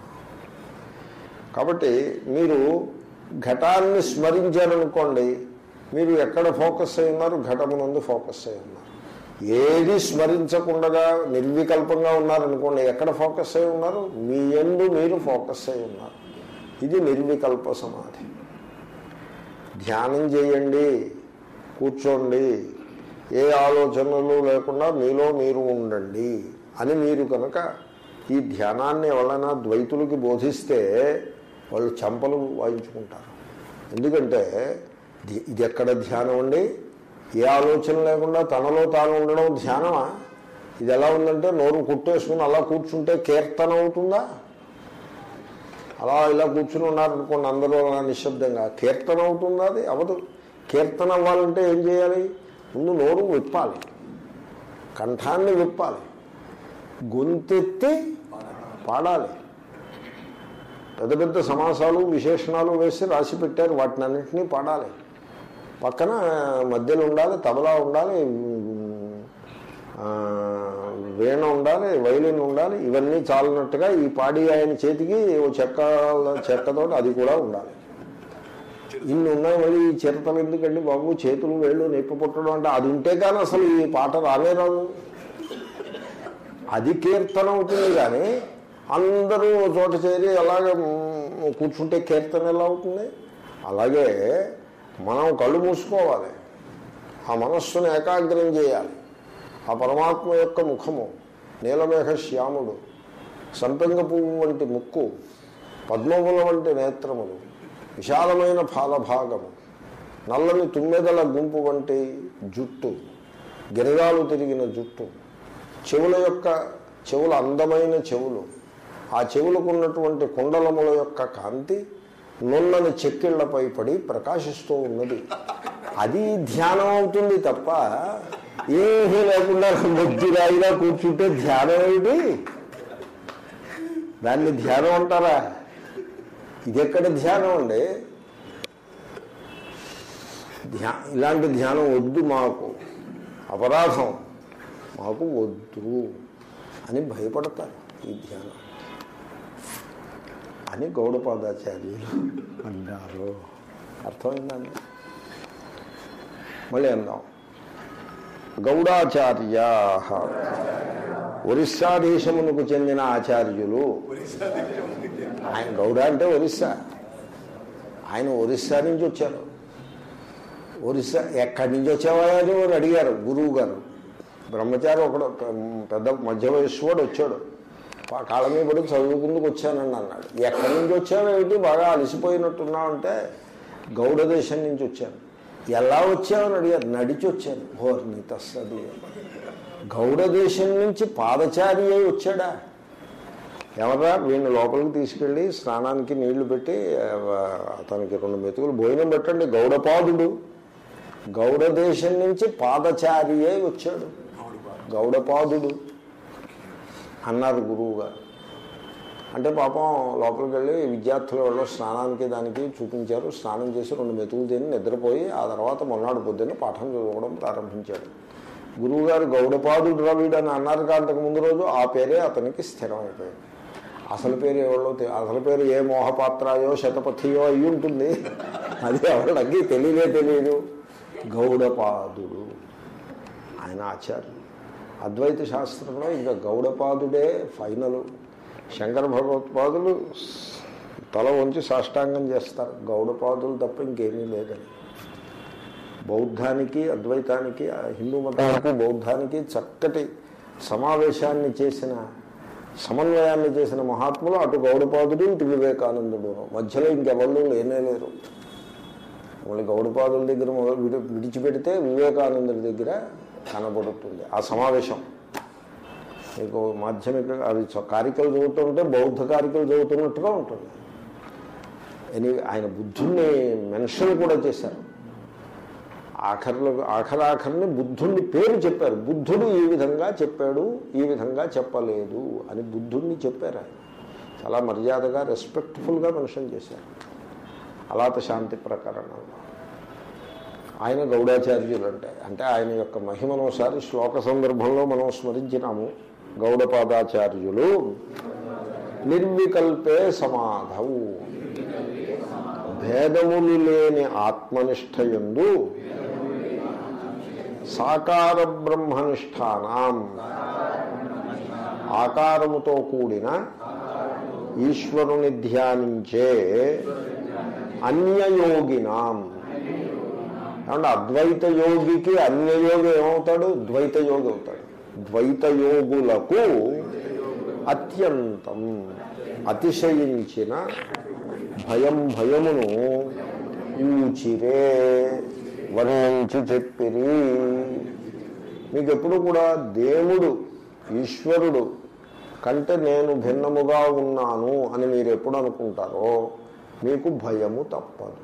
కాబట్టి మీరు ఘటాన్ని స్మరించారనుకోండి మీరు ఎక్కడ ఫోకస్ అయి ఉన్నారు ఘటమునందు ఫోకస్ అయి ఉన్నారు ఏది స్మరించకుండా నిర్వికల్పంగా ఉన్నారనుకోండి ఎక్కడ ఫోకస్ అయి ఉన్నారు మీ ఎందు మీరు ఫోకస్ అయి ఉన్నారు ఇది నిర్వికల్ప సమాధి ధ్యానం చేయండి కూర్చోండి ఏ ఆలోచనలు లేకుండా మీలో మీరు ఉండండి అని మీరు కనుక ఈ ధ్యానాన్ని ఎవరైనా ద్వైతులకి బోధిస్తే వాళ్ళు చంపలు వాయించుకుంటారు ఎందుకంటే ది- ఇది ఎక్కడ ధ్యానం అండి ఏ ఆలోచన లేకుండా తనలో తాను ఉండడం ధ్యానమా ఇది ఎలా ఉందంటే నోరు కుట్టేసుకుని అలా కూర్చుంటే కీర్తన అవుతుందా అలా ఇలా కూర్చుని ఉన్నారనుకోండి అందరూ అలా నిశ్శబ్దంగా కీర్తన అవుతుందా అది అవదు కీర్తన అవ్వాలంటే ఏం చేయాలి ముందు నోరు విప్పాలి కంఠాన్ని విప్పాలి గొంతెత్తి పాడాలి పెద్ద పెద్ద సమాసాలు విశేషణాలు వేసి రాసి పెట్టారు వాటిని అన్నింటినీ పాడాలి పక్కన మధ్యలో ఉండాలి తబలా ఉండాలి ఆ, వీణ ఉండాలి వైలిన్ ఉండాలి ఇవన్నీ చాలినట్టుగా ఈ పాడి ఆయన చేతికి ఓ చెక్క చెక్కతో అది కూడా ఉండాలి ఇన్ని ఉన్నాయి మరి ఈ చిరతలు ఎందుకండి బాబు చేతులు వేళ్ళు నొప్పి పుట్టడం అంటే అది ఉంటే కానీ అసలు ఈ పాట రానే రాదు అది కీర్తన అవుతుంది కానీ అందరూ ఓ చోట చేరి అలాగే మ్, కూర్చుంటే కీర్తన ఎలా అవుతుంది అలాగే మనం కళ్ళు మూసుకోవాలి ఆ మనస్సును ఏకాగ్రం చేయాలి ఆ పరమాత్మ యొక్క ముఖము నీలమేఘ శ్యాముడు సంపెంగ పువ్వు వంటి ముక్కు పద్మముల వంటి నేత్రములు విశాలమైన ఫాలభాగము నల్లని తుమ్మెదల గుంపు వంటి జుట్టు గిరగాలు తిరిగిన జుట్టు చెవుల యొక్క చెవుల అందమైన చెవులు ఆ చెవులకు ఉన్నటువంటి కుండలముల యొక్క కాంతి నున్నని చెక్కిళ్లపై పడి ప్రకాశిస్తూ ఉన్నది అది ధ్యానం అవుతుంది తప్ప ఏమీ లేకుండా ముద్దురాయిగా కూర్చుంటే ధ్యానం ఏమిటి దాన్ని ధ్యానం అంటారా ఇది ఎక్కడ ధ్యానం అండి ధ్యా ఇలాంటి ధ్యానం వద్దు మాకు అపరాధం మాకు వద్దు అని భయపడతారు ఈ ధ్యానం అని గౌడపాదాచార్యులు అన్నారు అర్థమైందండి మళ్ళీ అందాం గౌడాచార్యా ఒరిస్సా దేశమునకు చెందిన ఆచార్యులు ఆయన గౌడ అంటే ఒరిస్సా ఆయన ఒరిస్సా నుంచి వచ్చారు ఒరిస్సా ఎక్కడి నుంచి వచ్చావా అని వారు అడిగారు గురువు గారు బ్రహ్మచారి ఒకడు పె- పెద్ద మధ్య వయస్సు వాడు వచ్చాడు పా- కాళ్ళ మీద పడి చదువుకుందుకు వచ్చానండి అన్నాడు ఎక్కడి నుంచి వచ్చావు ఏమిటి బాగా అలసిపోయినట్టున్నావు అంటే గౌడ దేశం నుంచి వచ్చాను ఎలా వచ్చావని అడిగారు నడిచి వచ్చాను ఓర్ నీ తస్సది గౌడ దేశం నుంచి పాదచారి అయి వచ్చాడా ఎవరా వీడిని లోపలికి తీసుకెళ్ళి స్నానానికి నీళ్లు పెట్టి ఆ, అతనికి రెండు మెతుకులు భోజనం పెట్టండి గౌడపాదుడు గౌడ దేశం నుంచి పాదచారి అయి వచ్చాడు గౌడపాదుడు అన్నారు గురువు గారు అంటే పాపం లోపలికి వెళ్ళి విద్యార్థుల వాళ్ళు స్నానానికి దానికి చూపించారు స్నానం చేసి రెండు మెతుకులు తిని నిద్రపోయి ఆ తర్వాత మొన్నాడు పొద్దున్న పాఠం చదవడం ప్రారంభించాడు గురువుగారు గౌడపాదుడు రవిడు అని అన్నారు కానీ అంతకు ముందు రోజు ఆ పేరే అతనికి స్థిరమైపోయింది అసలు పేరు ఎవరో తె- అసలు పేరు ఏ మోహపాత్రాయో శతపథియో అయి ఉంటుంది అది ఎవరికి తెలియదే తెలియదు గౌడపాదుడు ఆయన ఆచార్యులు అద్వైత శాస్త్రంలో ఇంకా గౌడపాదుడే ఫైనల్ శంకర భగవత్పాదులు తల వంచి సాష్టాంగం చేస్తారు గౌడపాదులు తప్ప ఇంకేమీ లేదని బౌద్ధానికి అద్వైతానికి ఆ హిందూ మతానికి బౌద్ధానికి చక్కటి సమావేశాన్ని చేసిన సమన్వయాన్ని చేసిన మహాత్ములు అటు గౌడపాదుడు ఇటు వివేకానందుడు మధ్యలో ఇంకెవళ్ళు లేనే లేరు మళ్ళీ గౌడపాదుల దగ్గర మొదలు విడి విడిచిపెడితే వివేకానందుడి దగ్గర కనబడుతుంది ఆ సమావేశం మీకు మాధ్యమిక అది చ- కారికలు చదువుతుంటే బౌద్ధ కారికలు చదువుతున్నట్టుగా ఉంటుంది ఎనీ ఆయన బుద్ధుణ్ణి మెన్షన్ కూడా చేశారు ఆఖరిలో ఆఖరాఖరిని బుద్ధుణ్ణి పేరు చెప్పారు బుద్ధుడు ఈ విధంగా చెప్పాడు ఈ విధంగా చెప్పలేదు అని బుద్ధుణ్ణి చెప్పారు ఆయన చాలా మర్యాదగా రెస్పెక్ట్ఫుల్గా మెన్షన్ చేశారు అలాత శాంతి ప్రకరణంలో ఆయన గౌడాచార్యులు అంటే అంటే ఆయన యొక్క మహిమను ఒకసారి శ్లోక సందర్భంలో మనం స్మరించినాము గౌడపాదాచార్యులు నిర్వికల్పే సమాధవు భేదములు లేని ఆత్మనిష్టయందు సాకార బ్రహ్మనిష్టానం ఆకారముతో కూడిన ఈశ్వరుని ధ్యానించే అన్యయోగినాం ఏమంటే అద్వైత యోగికి అన్యయోగి ఏమవుతాడు ద్వైత యోగి అవుతాడు ద్వైత యోగులకు అత్యంతం అతిశయించిన భయం భయమును ఊచిరే వర్ణించి చెప్పిరి మీకు ఎప్పుడు కూడా దేవుడు ఈశ్వరుడు కంటే నేను భిన్నముగా ఉన్నాను అని మీరు ఎప్పుడు అనుకుంటారో మీకు భయము తప్పదు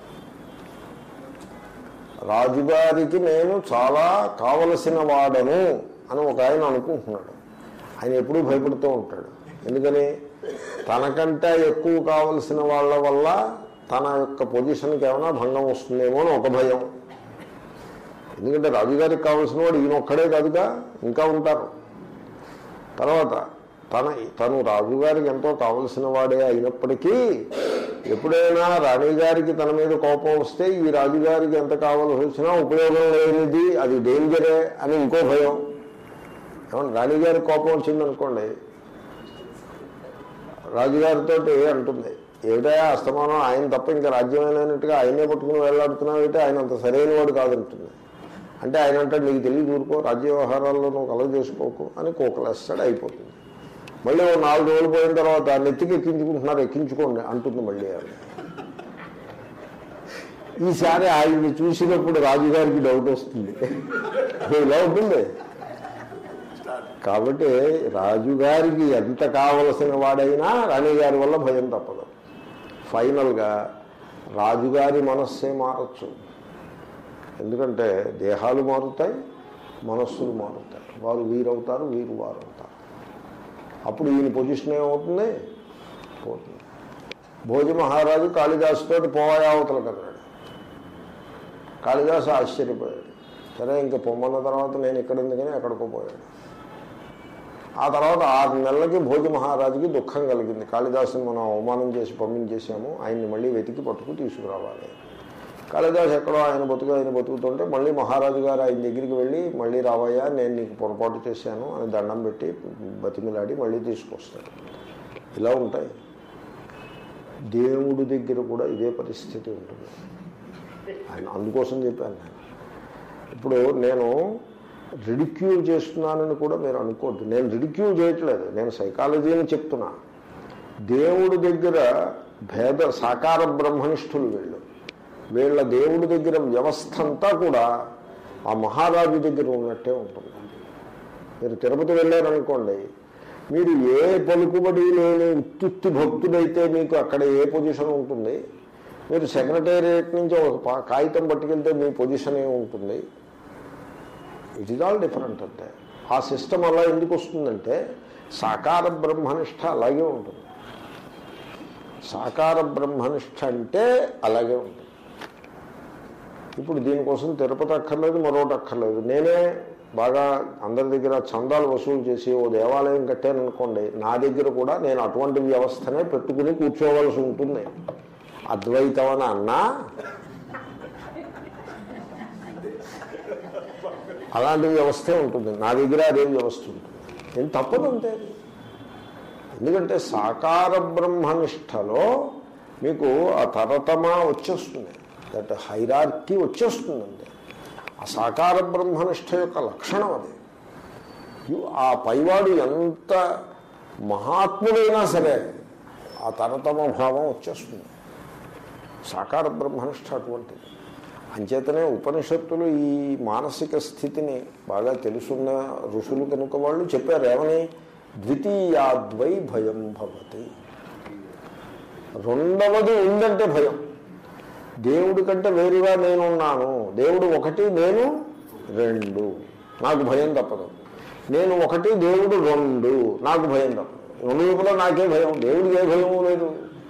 రాజుగారికి నేను చాలా కావలసిన వాడను అని ఒక ఆయన అనుకుంటున్నాడు ఆయన ఎప్పుడూ భయపడుతూ ఉంటాడు ఎందుకని తనకంటే ఎక్కువ కావలసిన వాళ్ళ వల్ల తన యొక్క పొజిషన్కి ఏమైనా భంగం వస్తుందేమో అని ఒక భయం ఎందుకంటే రాజుగారికి కావలసిన వాడు ఈయన ఒక్కడే కాదుగా ఇంకా ఉంటారు తర్వాత తన తను రాజుగారికి ఎంతో కావలసిన వాడే అయినప్పటికీ ఎప్పుడైనా రాణిగారికి తన మీద కోపం వస్తే ఈ రాజుగారికి ఎంత కావాల్సి వచ్చినా ఉపయోగం లేనిది అది డేంజరే అని ఇంకో భయం ఏమన్నా రాణిగారికి కోపం వచ్చిందనుకోండి రాజుగారితో అంటుంది ఏమిటా అస్తమానం ఆయన తప్ప ఇంకా రాజ్యమైనట్టుగా ఆయనే పట్టుకుని వెళ్ళాడుతున్నావు అయితే ఆయన అంత సరైన వాడు కాదంటుంది అంటే ఆయన అంటే నీకు తెలియదు ఊరుకో రాజ్య వ్యవహారాల్లో నువ్వు కలవ చేసుకోకు అని కోకలేస్తాడు అయిపోతుంది మళ్ళీ ఓ నాలుగు రోజులు పోయిన తర్వాత నెత్తికి ఎక్కించుకుంటున్నారు ఎక్కించుకోండి అంటుంది మళ్ళీ ఆవిడ ఈసారి ఆయన్ని చూసినప్పుడు రాజుగారికి డౌట్ వస్తుంది ఇలా ఉంటుంది కాబట్టి రాజుగారికి ఎంత కావలసిన వాడైనా రాణిగారి వల్ల భయం తప్పదు ఫైనల్గా రాజుగారి మనస్సే మారచ్చు ఎందుకంటే దేహాలు మారుతాయి మనస్సులు మారుతాయి వారు వీరవుతారు వీరు వారు అవుతారు అప్పుడు ఈయన పొజిషన్ ఏమవుతుంది పోతుంది భోజ మహారాజు కాళిదాసుతో పోవాయావతలకు అన్నాడు కాళిదాసు ఆశ్చర్యపోయాడు సరే ఇంకా పొమ్మన్న తర్వాత నేను ఇక్కడ ఎందుకని ఎక్కడికో పోయాడు ఆ తర్వాత ఆరు నెలలకి భోజ మహారాజుకి దుఃఖం కలిగింది కాళిదాసుని మనం అవమానం చేసి పంపించేసాము ఆయన్ని మళ్ళీ వెతికి పట్టుకు తీసుకురావాలి కాళిదాసు ఎక్కడో ఆయన బతుకు ఆయన బతుకుతుంటే మళ్ళీ మహారాజు గారు ఆయన దగ్గరికి వెళ్ళి మళ్ళీ రావయ్యా నేను నీకు పొరపాటు చేశాను అని దండం పెట్టి బతిమిలాడి మళ్ళీ తీసుకొస్తాడు ఇలా ఉంటాయి దేవుడి దగ్గర కూడా ఇదే పరిస్థితి ఉంటుంది ఆయన అందుకోసం చెప్పాను నేను ఇప్పుడు నేను రిడిక్యూల్ చేస్తున్నానని కూడా మీరు అనుకోవద్దు నేను రిడిక్యూల్ చేయట్లేదు నేను సైకాలజీని చెప్తున్నా దేవుడి దగ్గర భేద సాకార బ్రహ్మనిష్ఠులు వీళ్ళు వీళ్ళ దేవుడి దగ్గర వ్యవస్థ అంతా కూడా ఆ మహారాజు దగ్గర ఉన్నట్టే ఉంటుంది మీరు తిరుపతి వెళ్ళారనుకోండి మీరు ఏ పలుకుబడి లేని ఉత్తుత్తి భక్తుడైతే మీకు అక్కడ ఏ పొజిషన్ ఉంటుంది మీరు సెక్రటేరియట్ నుంచి ఒక పా- కాగితం పట్టుకెళ్తే మీ పొజిషన్ ఏముంటుంది ఇట్ ఈజ్ ఆల్ డిఫరెంట్ అంతే ఆ సిస్టమ్ అలా ఎందుకు వస్తుందంటే సాకార బ్రహ్మనిష్ట అలాగే ఉంటుంది సాకార బ్రహ్మనిష్ట అంటే అలాగే ఉంటుంది ఇప్పుడు దీనికోసం తిరుపతి అక్కర్లేదు మరొకటి అక్కర్లేదు నేనే బాగా అందరి దగ్గర చందాలు వసూలు చేసి ఓ దేవాలయం కట్టాను అనుకోండి నా దగ్గర కూడా నేను అటువంటి వ్యవస్థనే పెట్టుకుని కూర్చోవలసి ఉంటుంది అద్వైతం అని అన్నా అలాంటి వ్యవస్థే ఉంటుంది నా దగ్గర అదే వ్యవస్థ ఉంటుంది నేను తప్పదు అంతే అది. ఎందుకంటే సాకార బ్రహ్మనిష్టలో మీకు ఆ తరతమా వచ్చేస్తుంది దట్ హైరార్కీ వచ్చేస్తుందండి ఆ సాకార బ్రహ్మనిష్ట యొక్క లక్షణం అది యు- ఆ పైవాడు ఎంత మహాత్ముడైనా సరే ఆ తరతమ భావం వచ్చేస్తుంది సాకార బ్రహ్మనిష్ట అటువంటిది అంచేతనే ఉపనిషత్తులు ఈ మానసిక స్థితిని బాగా తెలుసున్న ఋషులు కనుక వాళ్ళు చెప్పారు ఏమని ద్వితీయాద్వై భయం భవతి రెండవది ఉందంటే భయం దేవుడి కంటే వేరుగా నేనున్నాను దేవుడు ఒకటి నేను రెండు నాకు భయం తప్పదు నేను ఒకటి దేవుడు రెండు నాకు భయం తప్పదు రెండు వైపులా నాకే భయం దేవుడికి ఏ భయము లేదు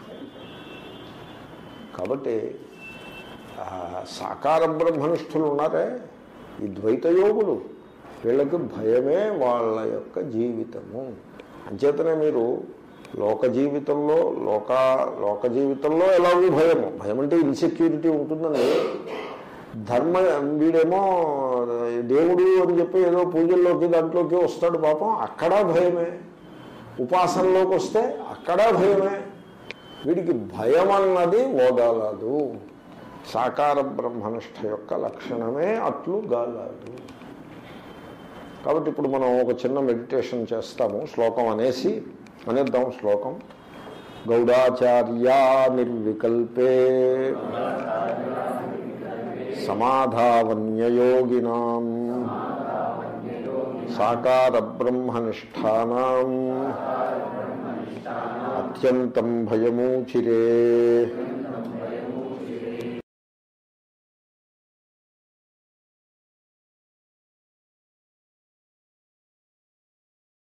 కాబట్టి ఆ సాకార బ్రహ్మనిష్ఠులు ఉన్నారే ఈ ద్వైత యోగులు వీళ్ళకి భయమే వాళ్ళ యొక్క జీవితము అంచేతనే మీరు లోక జీవితంలో లోక లోక జీవితంలో ఎలాగూ భయము భయం అంటే ఇన్సెక్యూరిటీ ఉంటుందండి ధర్మ వీడేమో దేవుడు అని చెప్పి ఏదో పూజల్లోకి దాంట్లోకి వస్తాడు పాపం అక్కడ భయమే ఉపాసనలోకి వస్తే అక్కడ భయమే వీడికి భయం అన్నది ఓదలదు సాకార బ్రహ్మనిష్ట యొక్క లక్షణమే అట్లు గాలదు కాబట్టి ఇప్పుడు మనం ఒక చిన్న మెడిటేషన్ చేస్తాము శ్లోకం అనేసి అనేద్దాం శ్లోకం గౌడాచార్యా నిర్వికల్పే సమాధావన్యయోగినాం సాకార బ్రహ్మనిష్టానాం అత్యంతం భయమూచిరే